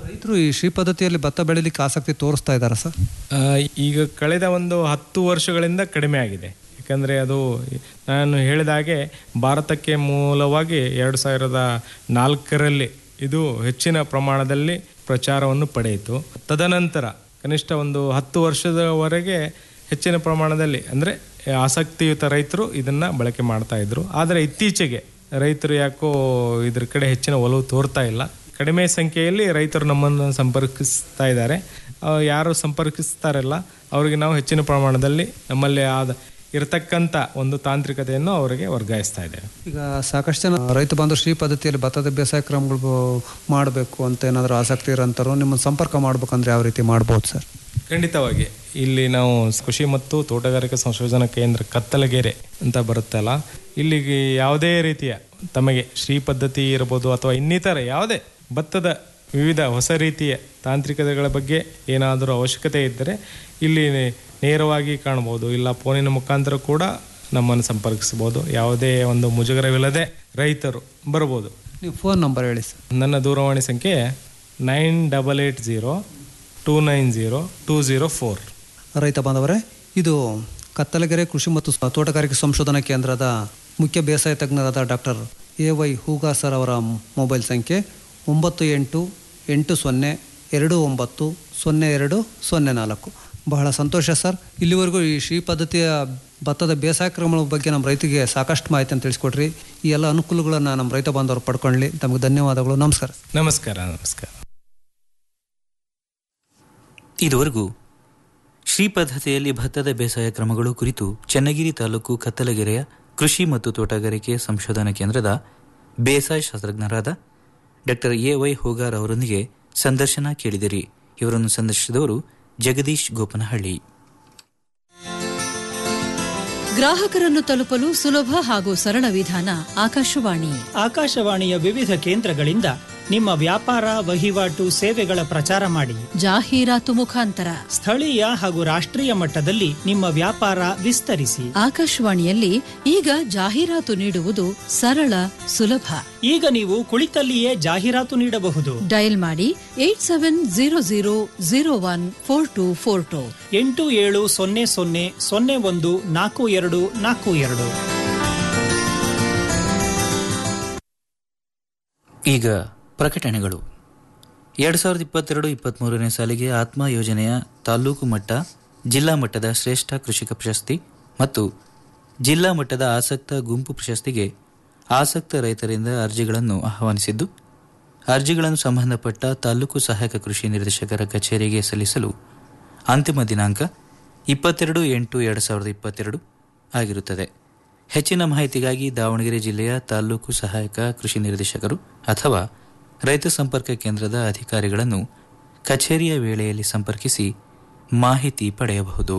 ರೈತರು ಈ ಶ್ರೀ ಪದ್ಧತಿಯಲ್ಲಿ ಭತ್ತ ಬೆಳಿಲಿಕ್ಕೆ ಆಸಕ್ತಿ ತೋರಿಸ್ತಾ ಇದ್ದಾರೆ ಸರ್ ಆ, ಈಗ ಕಳೆದ ಒಂದು ಹತ್ತು ವರ್ಷಗಳಿಂದ ಕಡಿಮೆ ಆಗಿದೆ ಯಾಕಂದರೆ ಅದು ನಾನು ಹೇಳಿದ ಹಾಗೆ ಭಾರತಕ್ಕೆ ಮೂಲವಾಗಿ ಎರಡು ಸಾವಿರದ ನಾಲ್ಕರಲ್ಲಿ ಇದು ಹೆಚ್ಚಿನ ಪ್ರಮಾಣದಲ್ಲಿ ಪ್ರಚಾರವನ್ನು ಪಡೆಯಿತು ತದನಂತರ ಕನಿಷ್ಠ ಒಂದು ಹತ್ತು ವರ್ಷದವರೆಗೆ ಹೆಚ್ಚಿನ ಪ್ರಮಾಣದಲ್ಲಿ ಅಂದರೆ ಆಸಕ್ತಿಯುತ ರೈತರು ಇದನ್ನು ಬಳಕೆ ಮಾಡ್ತಾ ಇದ್ರು ಆದರೆ ಇತ್ತೀಚೆಗೆ ರೈತರು ಯಾಕೋ ಇದ್ರ ಕಡೆ ಹೆಚ್ಚಿನ ಒಲವು ತೋರ್ತಾ ಇಲ್ಲ ಕಡಿಮೆ ಸಂಖ್ಯೆಯಲ್ಲಿ ರೈತರು ನಮ್ಮನ್ನು ಸಂಪರ್ಕಿಸ್ತಾ ಇದ್ದಾರೆ ಆ, ಯಾರು ಸಂಪರ್ಕಿಸ್ತಾರಲ್ಲ ಅವರಿಗೆ ನಾವು ಹೆಚ್ಚಿನ ಪ್ರಮಾಣದಲ್ಲಿ ನಮ್ಮಲ್ಲಿ ಆದ ಇರತಕ್ಕಂಥ ಒಂದು ತಾಂತ್ರಿಕತೆಯನ್ನು ಅವರಿಗೆ ವರ್ಗಾಯಿಸ್ತಾ ಇದ್ದೇವೆ ಈಗ ಸಾಕಷ್ಟು ಜನ ರೈತ ಬಾಂಧವ ಶ್ರೀ ಪದ್ಧತಿಯಲ್ಲಿ ಭತ್ತದ ಬೇಸಾಯ ಕ್ರಮಗಳು ಮಾಡಬೇಕು ಅಂತ ಏನಾದರೂ ಆಸಕ್ತಿ ಇರೋಂಥವ್ರು ನಿಮ್ಮನ್ನು ಸಂಪರ್ಕ ಮಾಡ್ಬೇಕಂದ್ರೆ ಯಾವ ರೀತಿ ಮಾಡ್ಬೋದು ಸರ್ ಖಂಡಿತವಾಗಿ ಇಲ್ಲಿ ನಾವು ಕೃಷಿ ಮತ್ತು ತೋಟಗಾರಿಕಾ ಸಂಶೋಧನಾ ಕೇಂದ್ರ ಕತ್ತಲಗೆರೆ ಅಂತ ಬರುತ್ತಲ್ಲ ಇಲ್ಲಿಗೆ ಯಾವುದೇ ರೀತಿಯ ತಮಗೆ ಶ್ರೀ ಪದ್ಧತಿ ಇರ್ಬೋದು ಅಥವಾ ಇನ್ನಿತರ ಯಾವುದೇ ಭತ್ತದ ವಿವಿಧ ಹೊಸ ರೀತಿಯ ತಾಂತ್ರಿಕತೆಗಳ ಬಗ್ಗೆ ಏನಾದರೂ ಅವಶ್ಯಕತೆ ಇದ್ದರೆ ಇಲ್ಲಿ ನೇರವಾಗಿ ಕಾಣ್ಬೋದು ಇಲ್ಲ ಫೋನಿನ ಮುಖಾಂತರ ಕೂಡ ನಮ್ಮನ್ನು ಸಂಪರ್ಕಿಸ್ಬೋದು ಯಾವುದೇ ಒಂದು ಮುಜುಗರವಿಲ್ಲದೆ ರೈತರು ಬರ್ಬೋದು ನೀವು ಫೋನ್ ನಂಬರ್ ಹೇಳಿ ಸರ್ ನನ್ನ ದೂರವಾಣಿ ಸಂಖ್ಯೆ nine double eight zero two nine zero two zero four ರೈತ ಬಾಂಧವರೇ ಇದು ಕತ್ತಲಗೆರೆ ಕೃಷಿ ಮತ್ತು ಸ- ತೋಟಗಾರಿಕೆ ಸಂಶೋಧನಾ ಕೇಂದ್ರದ ಮುಖ್ಯ ಬೇಸಾಯ ತಜ್ಞರಾದ ಡಾಕ್ಟರ್ ಎ ವೈ ಹೂಗಾ ಸರ್ ಅವರ ಮೊಬೈಲ್ ಸಂಖ್ಯೆ ಒಂಬತ್ತು ಎಂಟು ಎಂಟು ಸೊನ್ನೆ ಎರಡು ಒಂಬತ್ತು ಸೊನ್ನೆ ಎರಡು ಸೊನ್ನೆ ನಾಲ್ಕು ಬಹಳ ಸಂತೋಷ ಸರ್ ಇಲ್ಲಿವರೆಗೂ ಈ ಶ್ರೀ ಪದ್ಧತಿಯ ಭತ್ತದ ಬೇಸಾಯ ಕ್ರಮಗಳ ಬಗ್ಗೆ ನಮ್ಮ ರೈತರಿಗೆ ಸಾಕಷ್ಟು ಮಾಹಿತಿಯನ್ನು ತಿಳಿಸ್ಕೊಟ್ರಿ ಈ ಎಲ್ಲ ಅನುಕೂಲಗಳನ್ನು ನಮ್ಮ ರೈತ ಬಾಂಧವರು ಪಡ್ಕೊಳ್ಳಿ ತಮಗೆ ಧನ್ಯವಾದಗಳು ನಮಸ್ಕಾರ ನಮಸ್ಕಾರ ನಮಸ್ಕಾರ ಇದುವರೆಗೂ ಶ್ರೀ ಪದ್ಧತಿಯಲ್ಲಿ ಭತ್ತದ ಬೇಸಾಯ ಕ್ರಮಗಳು ಕುರಿತು ಚನ್ನಗಿರಿ ತಾಲೂಕು ಕತ್ತಲಗೆರೆಯ ಕೃಷಿ ಮತ್ತು ತೋಟಗಾರಿಕೆ ಸಂಶೋಧನಾ ಕೇಂದ್ರದ ಬೇಸಾಯ ಶಾಸ್ತ್ರಜ್ಞರಾದ ಡಾಕ್ಟರ್ ಎ ವೈ ಹೋಗಾರ್ ಅವರೊಂದಿಗೆ ಸಂದರ್ಶನ ಕೇಳಿದಿರಿ ಇವರನ್ನು ಸಂದರ್ಶಿಸಿದವರು ಜಗದೀಶ್ ಗೋಪನಹಳ್ಳಿ ಗ್ರಾಹಕರನ್ನು ತಲುಪಲು ಸುಲಭ ಹಾಗೂ ಸರಳ ವಿಧಾನ ಆಕಾಶವಾಣಿ ಆಕಾಶವಾಣಿಯ ವಿವಿಧ ಕೇಂದ್ರಗಳಿಂದ ನಿಮ್ಮ ವ್ಯಾಪಾರ ವಹಿವಾಟು ಸೇವೆಗಳ ಪ್ರಚಾರ ಮಾಡಿ ಜಾಹೀರಾತು ಮುಖಾಂತರ ಸ್ಥಳೀಯ ಹಾಗೂ ರಾಷ್ಟ್ರೀಯ ಮಟ್ಟದಲ್ಲಿ ನಿಮ್ಮ ವ್ಯಾಪಾರ ವಿಸ್ತರಿಸಿ ಆಕಾಶವಾಣಿಯಲ್ಲಿ ಈಗ ಜಾಹೀರಾತು ನೀಡುವುದು ಸರಳ ಸುಲಭ ಈಗ ನೀವು ಕುಳಿತಲ್ಲಿಯೇ ಜಾಹೀರಾತು ನೀಡಬಹುದು ಡಯಲ್ ಮಾಡಿ eight seven zero zero zero one four two four two ಎಂಟು ಏಳು ಸೊನ್ನೆ ಸೊನ್ನೆ ಸೊನ್ನೆ ಒಂದು ನಾಲ್ಕು ಎರಡು ನಾಲ್ಕು ಎರಡು ಈಗ ಪ್ರಕಟಣೆಗಳು ಎರಡು ಸಾವಿರದ ಇಪ್ಪತ್ತೆರಡು ಇಪ್ಪತ್ತ್ಮೂರನೇ ಸಾಲಿಗೆ ಆತ್ಮ ಯೋಜನೆಯ ತಾಲೂಕು ಮಟ್ಟ ಜಿಲ್ಲಾ ಮಟ್ಟದ ಶ್ರೇಷ್ಠ ಕೃಷಿಕ ಪ್ರಶಸ್ತಿ ಮತ್ತು ಜಿಲ್ಲಾ ಮಟ್ಟದ ಆಸಕ್ತ ಗುಂಪು ಪ್ರಶಸ್ತಿಗೆ ಆಸಕ್ತ ರೈತರಿಂದ ಅರ್ಜಿಗಳನ್ನು ಆಹ್ವಾನಿಸಿದ್ದು ಅರ್ಜಿಗಳನ್ನು ಸಂಬಂಧಪಟ್ಟ ತಾಲೂಕು ಸಹಾಯಕ ಕೃಷಿ ನಿರ್ದೇಶಕರ ಕಚೇರಿಗೆ ಸಲ್ಲಿಸಲು ಅಂತಿಮ ದಿನಾಂಕ ಇಪ್ಪತ್ತೆರಡು ಎಂಟು ಎರಡು ಸಾವಿರದ ಇಪ್ಪತ್ತೆರಡು ಆಗಿರುತ್ತದೆ ಹೆಚ್ಚಿನ ಮಾಹಿತಿಗಾಗಿ ದಾವಣಗೆರೆ ಜಿಲ್ಲೆಯ ತಾಲೂಕು ಸಹಾಯಕ ಕೃಷಿ ನಿರ್ದೇಶಕರು ಅಥವಾ ರೈತ ಸಂಪರ್ಕ ಕೇಂದ್ರದ ಅಧಿಕಾರಿಗಳನ್ನು ಕಚೇರಿಯ ವೇಳೆಯಲ್ಲಿ ಸಂಪರ್ಕಿಸಿ ಮಾಹಿತಿ ಪಡೆಯಬಹುದು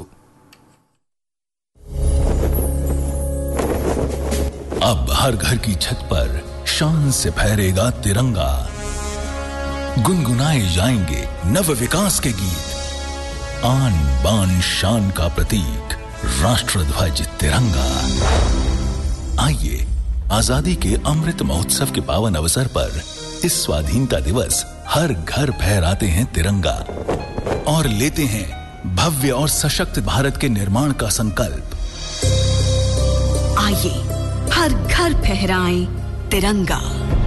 अब हर घर की छत पर शान से फहरेगा तिरंगा गुनगुनाए जाएंगे नव विकास के गीत आन बान शान का प्रतीक राष्ट्र ध्वज तिरंगा आइए आजादी के अमृत महोत्सव के पावन अवसर पर इस स्वाधीनता दिवस हर घर फहराते हैं तिरंगा और लेते हैं भव्य और सशक्त भारत के निर्माण का संकल्प आइए हर घर फहराएं तिरंगा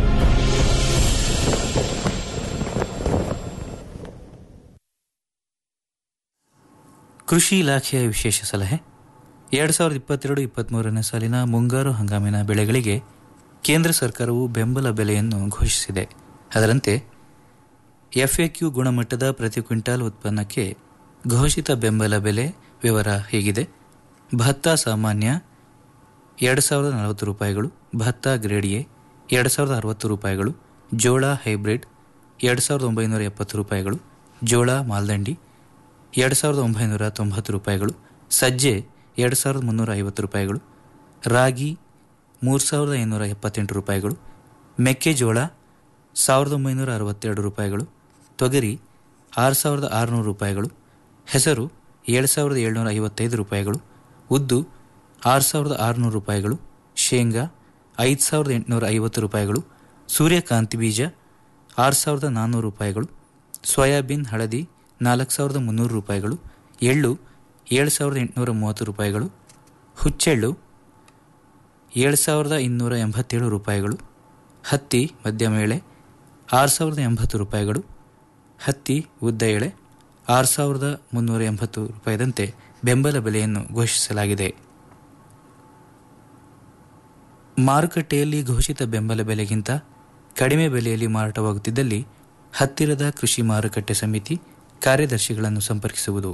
ಕೃಷಿ ಇಲಾಖೆಯ ವಿಶೇಷ ಸಲಹೆ ಎರಡು ಸಾವಿರದ ಇಪ್ಪತ್ತೆರಡು ಇಪ್ಪತ್ತ್ಮೂರನೇ ಸಾಲಿನ ಮುಂಗಾರು ಹಂಗಾಮಿನ ಬೆಳೆಗಳಿಗೆ ಕೇಂದ್ರ ಸರ್ಕಾರವು ಬೆಂಬಲ ಬೆಲೆಯನ್ನು ಘೋಷಿಸಿದೆ ಅದರಂತೆ ಎಫ್ಎಕ್ಯೂ ಗುಣಮಟ್ಟದ ಪ್ರತಿ ಕ್ವಿಂಟಾಲ್ ಉತ್ಪನ್ನಕ್ಕೆ ಘೋಷಿತ ಬೆಂಬಲ ಬೆಲೆ ವಿವರ ಹೀಗಿದೆ ಭತ್ತ ಸಾಮಾನ್ಯ ಎರಡು ಸಾವಿರದ ನಲವತ್ತು ರೂಪಾಯಿಗಳು ಭತ್ತ ಗ್ರೇಡ್ ಎ ಎರಡು ಸಾವಿರದ ಅರವತ್ತು ರೂಪಾಯಿಗಳು ಜೋಳ ಹೈಬ್ರಿಡ್ ಎರಡು ಸಾವಿರದ ಒಂಬೈನೂರ ಎಪ್ಪತ್ತು ರೂಪಾಯಿಗಳು ಜೋಳ ಮಾಲ್ದಂಡಿ ಎರಡು ಸಾವಿರದ ಒಂಬೈನೂರ ತೊಂಬತ್ತು ರೂಪಾಯಿಗಳು ಸಜ್ಜೆ ಎರಡು ಸಾವಿರದ ಮುನ್ನೂರ ಐವತ್ತು ರೂಪಾಯಿಗಳು ರಾಗಿ ಮೂರು ಸಾವಿರದ ಐನೂರ ಎಪ್ಪತ್ತೆಂಟು ರೂಪಾಯಿಗಳು ಮೆಕ್ಕೆಜೋಳ ಸಾವಿರದ ಒಂಬೈನೂರ ಅರವತ್ತೆರಡು ರೂಪಾಯಿಗಳು ತೊಗರಿ ಆರು ಸಾವಿರದ ಆರುನೂರು ರೂಪಾಯಿಗಳು ಹೆಸರು ಏಳು ಸಾವಿರದ ಏಳ್ನೂರ ಐವತ್ತೈದು ರೂಪಾಯಿಗಳು ಉದ್ದು ಆರು ಸಾವಿರದ ಆರುನೂರು ರೂಪಾಯಿಗಳು ಶೇಂಗಾ ಐದು ಸಾವಿರದ ಎಂಟುನೂರ ಐವತ್ತು ರೂಪಾಯಿಗಳು ಸೂರ್ಯಕಾಂತಿ ಬೀಜ ಆರು ಸಾವಿರದ ನಾನ್ನೂರು ರೂಪಾಯಿಗಳು ಸೋಯಾಬೀನ್ ಹಳದಿ ನಾಲ್ಕು ಸಾವಿರದ ಮುನ್ನೂರು ರೂಪಾಯಿಗಳು ಎಳ್ಳು ಏಳು ಸಾವಿರದ ಎಂಟುನೂರ ಮೂವತ್ತು ರೂಪಾಯಿಗಳು ಹುಚ್ಚೆಳ್ಳು ಏಳು ಸಾವಿರದ ಇನ್ನೂರ ಎಂಬತ್ತೇಳು ರೂಪಾಯಿಗಳು ಹತ್ತಿ ಮಧ್ಯಮ ಎಳೆ ಆರು ಸಾವಿರದ ಎಂಬತ್ತು ರೂಪಾಯಿಗಳು ಹತ್ತಿ ಉದ್ದ ಎಳೆ ಆರು ಸಾವಿರದ ಮುನ್ನೂರ ಎಂಬತ್ತು ರೂಪಾಯಿದಂತೆ ಬೆಂಬಲ ಬೆಲೆಯನ್ನು ಘೋಷಿಸಲಾಗಿದೆ ಮಾರುಕಟ್ಟೆಯಲ್ಲಿ ಘೋಷಿತ ಬೆಂಬಲ ಬೆಲೆಗಿಂತ ಕಡಿಮೆ ಬೆಲೆಯಲ್ಲಿ ಮಾರಾಟವಾಗುತ್ತಿದ್ದಲ್ಲಿ ಹತ್ತಿರದ ಕೃಷಿ ಮಾರುಕಟ್ಟೆ ಸಮಿತಿ ಕಾರ್ಯದರ್ಶಿಗಳನ್ನು ಸಂಪರ್ಕಿಸುವುದು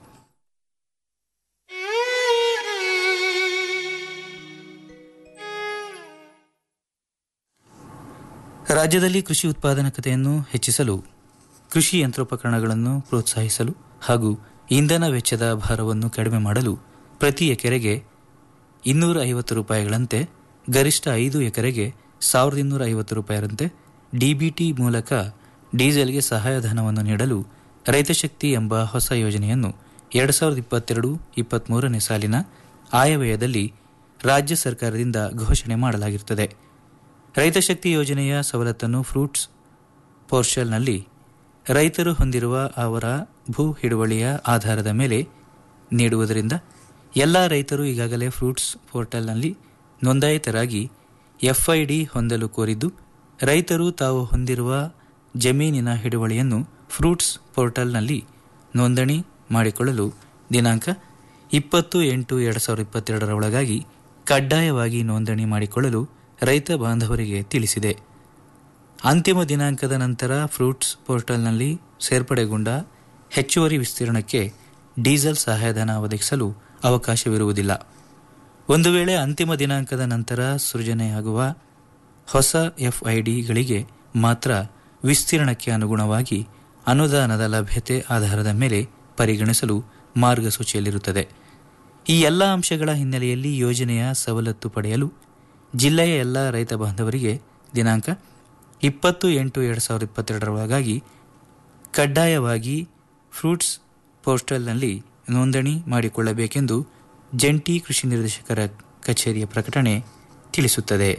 ರಾಜ್ಯದಲ್ಲಿ ಕೃಷಿ ಉತ್ಪಾದಕತೆಯನ್ನು ಹೆಚ್ಚಿಸಲು ಕೃಷಿ ಯಂತ್ರೋಪಕರಣಗಳನ್ನು ಪ್ರೋತ್ಸಾಹಿಸಲು ಹಾಗೂ ಇಂಧನ ವೆಚ್ಚದ ಭಾರವನ್ನು ಕಡಿಮೆ ಮಾಡಲು ಪ್ರತಿ ಎಕರೆಗೆ ಇನ್ನೂರ ಐವತ್ತು ರೂಪಾಯಿಗಳಂತೆ ಗರಿಷ್ಠ ಐದು ಎಕರೆಗೆ ಸಾವಿರದ ಇನ್ನೂರ ಐವತ್ತು ರೂಪಾಯಿರಂತೆ ಡಿಬಿಟಿ ಮೂಲಕ ಡೀಸೆಲ್ಗೆ ಸಹಾಯಧನವನ್ನು ನೀಡಲು ರೈತಶಕ್ತಿ ಎಂಬ ಹೊಸ ಯೋಜನೆಯನ್ನು ಎರಡು ಸಾವಿರದ ಇಪ್ಪತ್ತೆರಡು ಇಪ್ಪತ್ತ್ಮೂರನೇ ಸಾಲಿನ ಆಯವ್ಯಯದಲ್ಲಿ ರಾಜ್ಯ ಸರ್ಕಾರದಿಂದ ಘೋಷಣೆ ಮಾಡಲಾಗಿರುತ್ತದೆ ರೈತಶಕ್ತಿ ಯೋಜನೆಯ ಸವಲತ್ತನ್ನು ಫ್ರೂಟ್ಸ್ ಪೋರ್ಷಲ್ನಲ್ಲಿ ರೈತರು ಹೊಂದಿರುವ ಅವರ ಭೂ ಹಿಡುವಳಿಯ ಆಧಾರದ ಮೇಲೆ ನೀಡುವುದರಿಂದ ಎಲ್ಲ ರೈತರು ಈಗಾಗಲೇ ಫ್ರೂಟ್ಸ್ ಪೋರ್ಟಲ್ನಲ್ಲಿ ನೋಂದಾಯಿತರಾಗಿ ಎಫ್ಐಡಿ ಹೊಂದಲು ಕೋರಿದ್ದು ರೈತರು ತಾವು ಹೊಂದಿರುವ ಜಮೀನಿನ ಹಿಡುವಳಿಯನ್ನು ಫ್ರೂಟ್ಸ್ ಪೋರ್ಟಲ್ನಲ್ಲಿ ನೋಂದಣಿ ಮಾಡಿಕೊಳ್ಳಲು ದಿನಾಂಕ ಇಪ್ಪತ್ತು ಎಂಟು ಎರಡು ಸಾವಿರದ ಇಪ್ಪತ್ತೆರಡರ ಒಳಗಾಗಿ ಕಡ್ಡಾಯವಾಗಿ ನೋಂದಣಿ ಮಾಡಿಕೊಳ್ಳಲು ರೈತ ಬಾಂಧವರಿಗೆ ತಿಳಿಸಿದೆ ಅಂತಿಮ ದಿನಾಂಕದ ನಂತರ ಫ್ರೂಟ್ಸ್ ಪೋರ್ಟಲ್ನಲ್ಲಿ ಸೇರ್ಪಡೆಗೊಂಡ ಹೆಚ್ಚುವರಿ ವಿಸ್ತೀರ್ಣಕ್ಕೆ ಡೀಸೆಲ್ ಸಹಾಯಧನ ಒದಗಿಸಲು ಅವಕಾಶವಿರುವುದಿಲ್ಲ ಒಂದು ವೇಳೆ ಅಂತಿಮ ದಿನಾಂಕದ ನಂತರ ಸೃಜನೆಯಾಗುವ ಹೊಸ ಎಫ್ಐಡಿಗಳಿಗೆ ಮಾತ್ರ ವಿಸ್ತೀರ್ಣಕ್ಕೆ ಅನುಗುಣವಾಗಿ ಅನುದಾನದ ಲಭ್ಯತೆ ಆಧಾರದ ಮೇಲೆ ಪರಿಗಣಿಸಲು ಮಾರ್ಗಸೂಚಿಯಲ್ಲಿರುತ್ತದೆ ಈ ಎಲ್ಲ ಅಂಶಗಳ ಹಿನ್ನೆಲೆಯಲ್ಲಿ ಯೋಜನೆಯ ಸವಲತ್ತು ಪಡೆಯಲು ಜಿಲ್ಲೆಯ ಎಲ್ಲ ರೈತ ಬಾಂಧವರಿಗೆ ದಿನಾಂಕ ಇಪ್ಪತ್ತು ಎಂಟು ಎರಡು ಸಾವಿರದ ಇಪ್ಪತ್ತೆರಡರ ಒಳಗಾಗಿ ಕಡ್ಡಾಯವಾಗಿ ಫ್ರೂಟ್ಸ್ ಪೋರ್ಟಲ್ನಲ್ಲಿ ನೋಂದಣಿ ಮಾಡಿಕೊಳ್ಳಬೇಕೆಂದು ಜಂಟಿ ಕೃಷಿ ನಿರ್ದೇಶಕರ ಕಚೇರಿಯ ಪ್ರಕಟಣೆ ತಿಳಿಸುತ್ತದೆ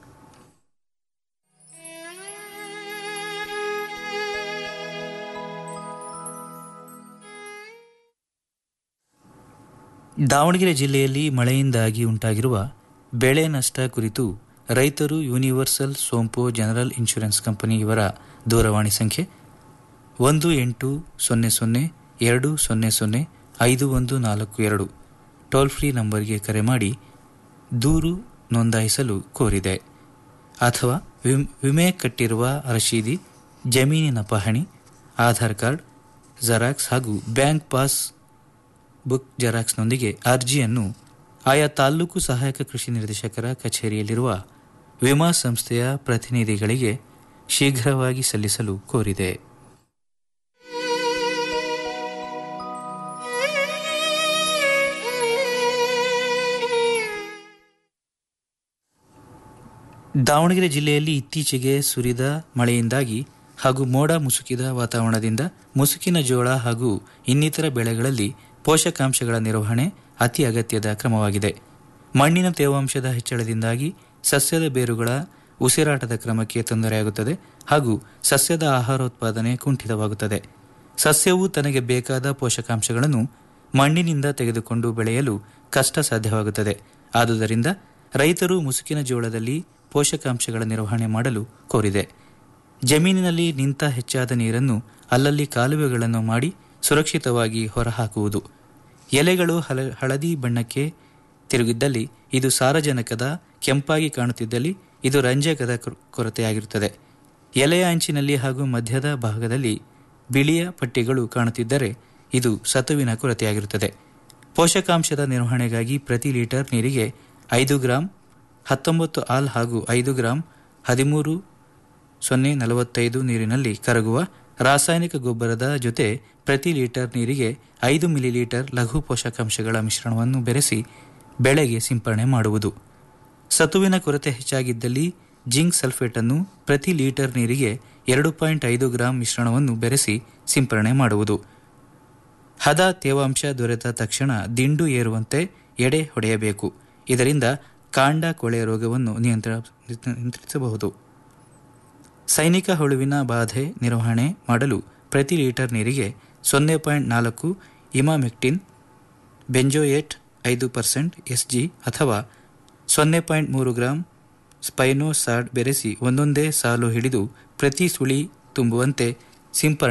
ದಾವಣಗೆರೆ ಜಿಲ್ಲೆಯಲ್ಲಿ ಮಳೆಯಿಂದಾಗಿ ಉಂಟಾಗಿರುವ ಬೆಳೆ ನಷ್ಟ ಕುರಿತು ರೈತರು ಯೂನಿವರ್ಸಲ್ ಸೋಂಪು ಜನರಲ್ ಇನ್ಶೂರೆನ್ಸ್ ಕಂಪನಿ ಇವರ ದೂರವಾಣಿ ಸಂಖ್ಯೆ ಒಂದು ಎಂಟು ಸೊನ್ನೆ ಸೊನ್ನೆ ಎರಡು ಸೊನ್ನೆ ಸೊನ್ನೆ ಐದು ಒಂದು ನಾಲ್ಕು ಎರಡು ಟೋಲ್ ಫ್ರೀ ನಂಬರ್ಗೆ ಕರೆ ಮಾಡಿ ದೂರು ನೋಂದಾಯಿಸಲು ಕೋರಿದೆ ಅಥವಾ ವಿಮೆ ಕಟ್ಟಿರುವ ರಶೀದಿ ಜಮೀನಿನ ಪಹಣಿ ಆಧಾರ್ ಕಾರ್ಡ್ ಜೆರಾಕ್ಸ್ ಹಾಗೂ ಬ್ಯಾಂಕ್ ಪಾಸ್ ಬುಕ್ ಜೆರಾಕ್ಸ್ನೊಂದಿಗೆ ಅರ್ಜಿಯನ್ನು ಆಯಾ ತಾಲ್ಲೂಕು ಸಹಾಯಕ ಕೃಷಿ ನಿರ್ದೇಶಕರ ಕಚೇರಿಯಲ್ಲಿರುವ ವಿಮಾ ಸಂಸ್ಥೆಯ ಪ್ರತಿನಿಧಿಗಳಿಗೆ ಶೀಘ್ರವಾಗಿ ಸಲ್ಲಿಸಲು ಕೋರಿದೆ ದಾವಣಗೆರೆ ಜಿಲ್ಲೆಯಲ್ಲಿ ಇತ್ತೀಚೆಗೆ ಸುರಿದ ಮಳೆಯಿಂದಾಗಿ ಹಾಗೂ ಮೋಡ ಮುಸುಕಿದ ವಾತಾವರಣದಿಂದ ಮುಸುಕಿನ ಜೋಳ ಹಾಗೂ ಇನ್ನಿತರ ಬೆಳೆಗಳಲ್ಲಿ ಪೋಷಕಾಂಶಗಳ ನಿರ್ವಹಣೆ ಅತಿ ಅಗತ್ಯದ ಕ್ರಮವಾಗಿದೆ ಮಣ್ಣಿನ ತೇವಾಂಶದ ಹೆಚ್ಚಳದಿಂದಾಗಿ ಸಸ್ಯದ ಬೇರುಗಳ ಉಸಿರಾಟದ ಕ್ರಮಕ್ಕೆ ತೊಂದರೆಯಾಗುತ್ತದೆ ಹಾಗೂ ಸಸ್ಯದ ಆಹಾರೋತ್ಪಾದನೆ ಕುಂಠಿತವಾಗುತ್ತದೆ ಸಸ್ಯವು ತನಗೆ ಬೇಕಾದ ಪೋಷಕಾಂಶಗಳನ್ನು ಮಣ್ಣಿನಿಂದ ತೆಗೆದುಕೊಂಡು ಬೆಳೆಯಲು ಕಷ್ಟ ಸಾಧ್ಯವಾಗುತ್ತದೆ ಆದುದರಿಂದ ರೈತರು ಮುಸುಕಿನ ಜೋಳದಲ್ಲಿ ಪೋಷಕಾಂಶಗಳ ನಿರ್ವಹಣೆ ಮಾಡಲು ಕೋರಿದೆ ಜಮೀನಿನಲ್ಲಿ ನಿಂತ ಹೆಚ್ಚಾದ ನೀರನ್ನು ಅಲ್ಲಲ್ಲಿ ಕಾಲುವೆಗಳನ್ನು ಮಾಡಿ ಸುರಕ್ಷಿತವಾಗಿ ಹೊರಹಾಕುವುದು ಎಲೆಗಳು ಹಲ ಹಳದಿ ಬಣ್ಣಕ್ಕೆ ತಿರುಗಿದ್ದಲ್ಲಿ ಇದು ಸಾರಜನಕದ ಕೆಂಪಾಗಿ ಕಾಣುತ್ತಿದ್ದಲ್ಲಿ ಇದು ರಂಜಕದ ಕೊರತೆಯಾಗಿರುತ್ತದೆ ಎಲೆಯ ಅಂಚಿನಲ್ಲಿ ಹಾಗೂ ಮಧ್ಯದ ಭಾಗದಲ್ಲಿ ಬಿಳಿಯ ಪಟ್ಟಿಗಳು ಕಾಣುತ್ತಿದ್ದರೆ ಇದು ಸತುವಿನ ಕೊರತೆಯಾಗಿರುತ್ತದೆ ಪೋಷಕಾಂಶದ ನಿರ್ವಹಣೆಗಾಗಿ ಪ್ರತಿ ಲೀಟರ್ ನೀರಿಗೆ ಐದು ಗ್ರಾಂ ಹತ್ತೊಂಬತ್ತು ಆಲ್ ಹಾಗೂ ಐದು ಗ್ರಾಂ ಹದಿಮೂರು ಸೊನ್ನೆ ನಲವತ್ತೈದು ನೀರಿನಲ್ಲಿ ಕರಗುವ ರಾಸಾಯನಿಕ ಗೊಬ್ಬರದ ಜೊತೆ ಪ್ರತಿ ಲೀಟರ್ ನೀರಿಗೆ ಐದು ಮಿಲಿಲೀಟರ್ ಲಘು ಪೋಷಕಾಂಶಗಳ ಮಿಶ್ರಣವನ್ನು ಬೆರೆಸಿ ಬೆಳೆಗೆ ಸಿಂಪರಣೆ ಮಾಡುವುದು ಸತುವಿನ ಕೊರತೆ ಹೆಚ್ಚಾಗಿದ್ದಲ್ಲಿ ಜಿಂಕ್ ಸಲ್ಫೇಟ್ ಅನ್ನು ಪ್ರತಿ ಲೀಟರ್ ನೀರಿಗೆ ಎರಡು ಪಾಯಿಂಟ್ ಐದು ಗ್ರಾಂ ಮಿಶ್ರಣವನ್ನು ಬೆರೆಸಿ ಸಿಂಪರಣೆ ಮಾಡುವುದು ಹದ ತೇವಾಂಶ ದೊರೆತ ತಕ್ಷಣ ದಿಂಡು ಏರುವಂತೆ ಎಡೆ ಹೊಡೆಯಬೇಕು ಇದರಿಂದ ಕಾಂಡ ಕೊಳೆ ರೋಗವನ್ನು ನಿಯಂತ್ರಿಸಬಹುದು ಸೈನಿಕ ಹುಳುವಿನ ಬಾಧೆ ನಿರ್ವಹಣೆ ಮಾಡಲು ಪ್ರತಿ ಲೀಟರ್ ನೀರಿಗೆ ಸೊನ್ನೆ ಪಾಯಿಂಟ್ ನಾಲ್ಕು ಇಮಾಮೆಕ್ಟಿನ್ ಬೆಂಜೋಯೇಟ್ ಐದು ಪರ್ಸೆಂಟ್ ಎಸ್ ಜಿ ಅಥವಾ ಸೊನ್ನೆ ಪಾಯಿಂಟ್ ಮೂರು ಗ್ರಾಂ ಸ್ಪೈನೋಸಾಡ್ ಬೆರೆಸಿ ಒಂದೊಂದೇ ಸಾಲು ಹಿಡಿದು ಪ್ರತಿ ಸುಳಿ ತುಂಬುವಂತೆ ಸಿಂಪರಣೆ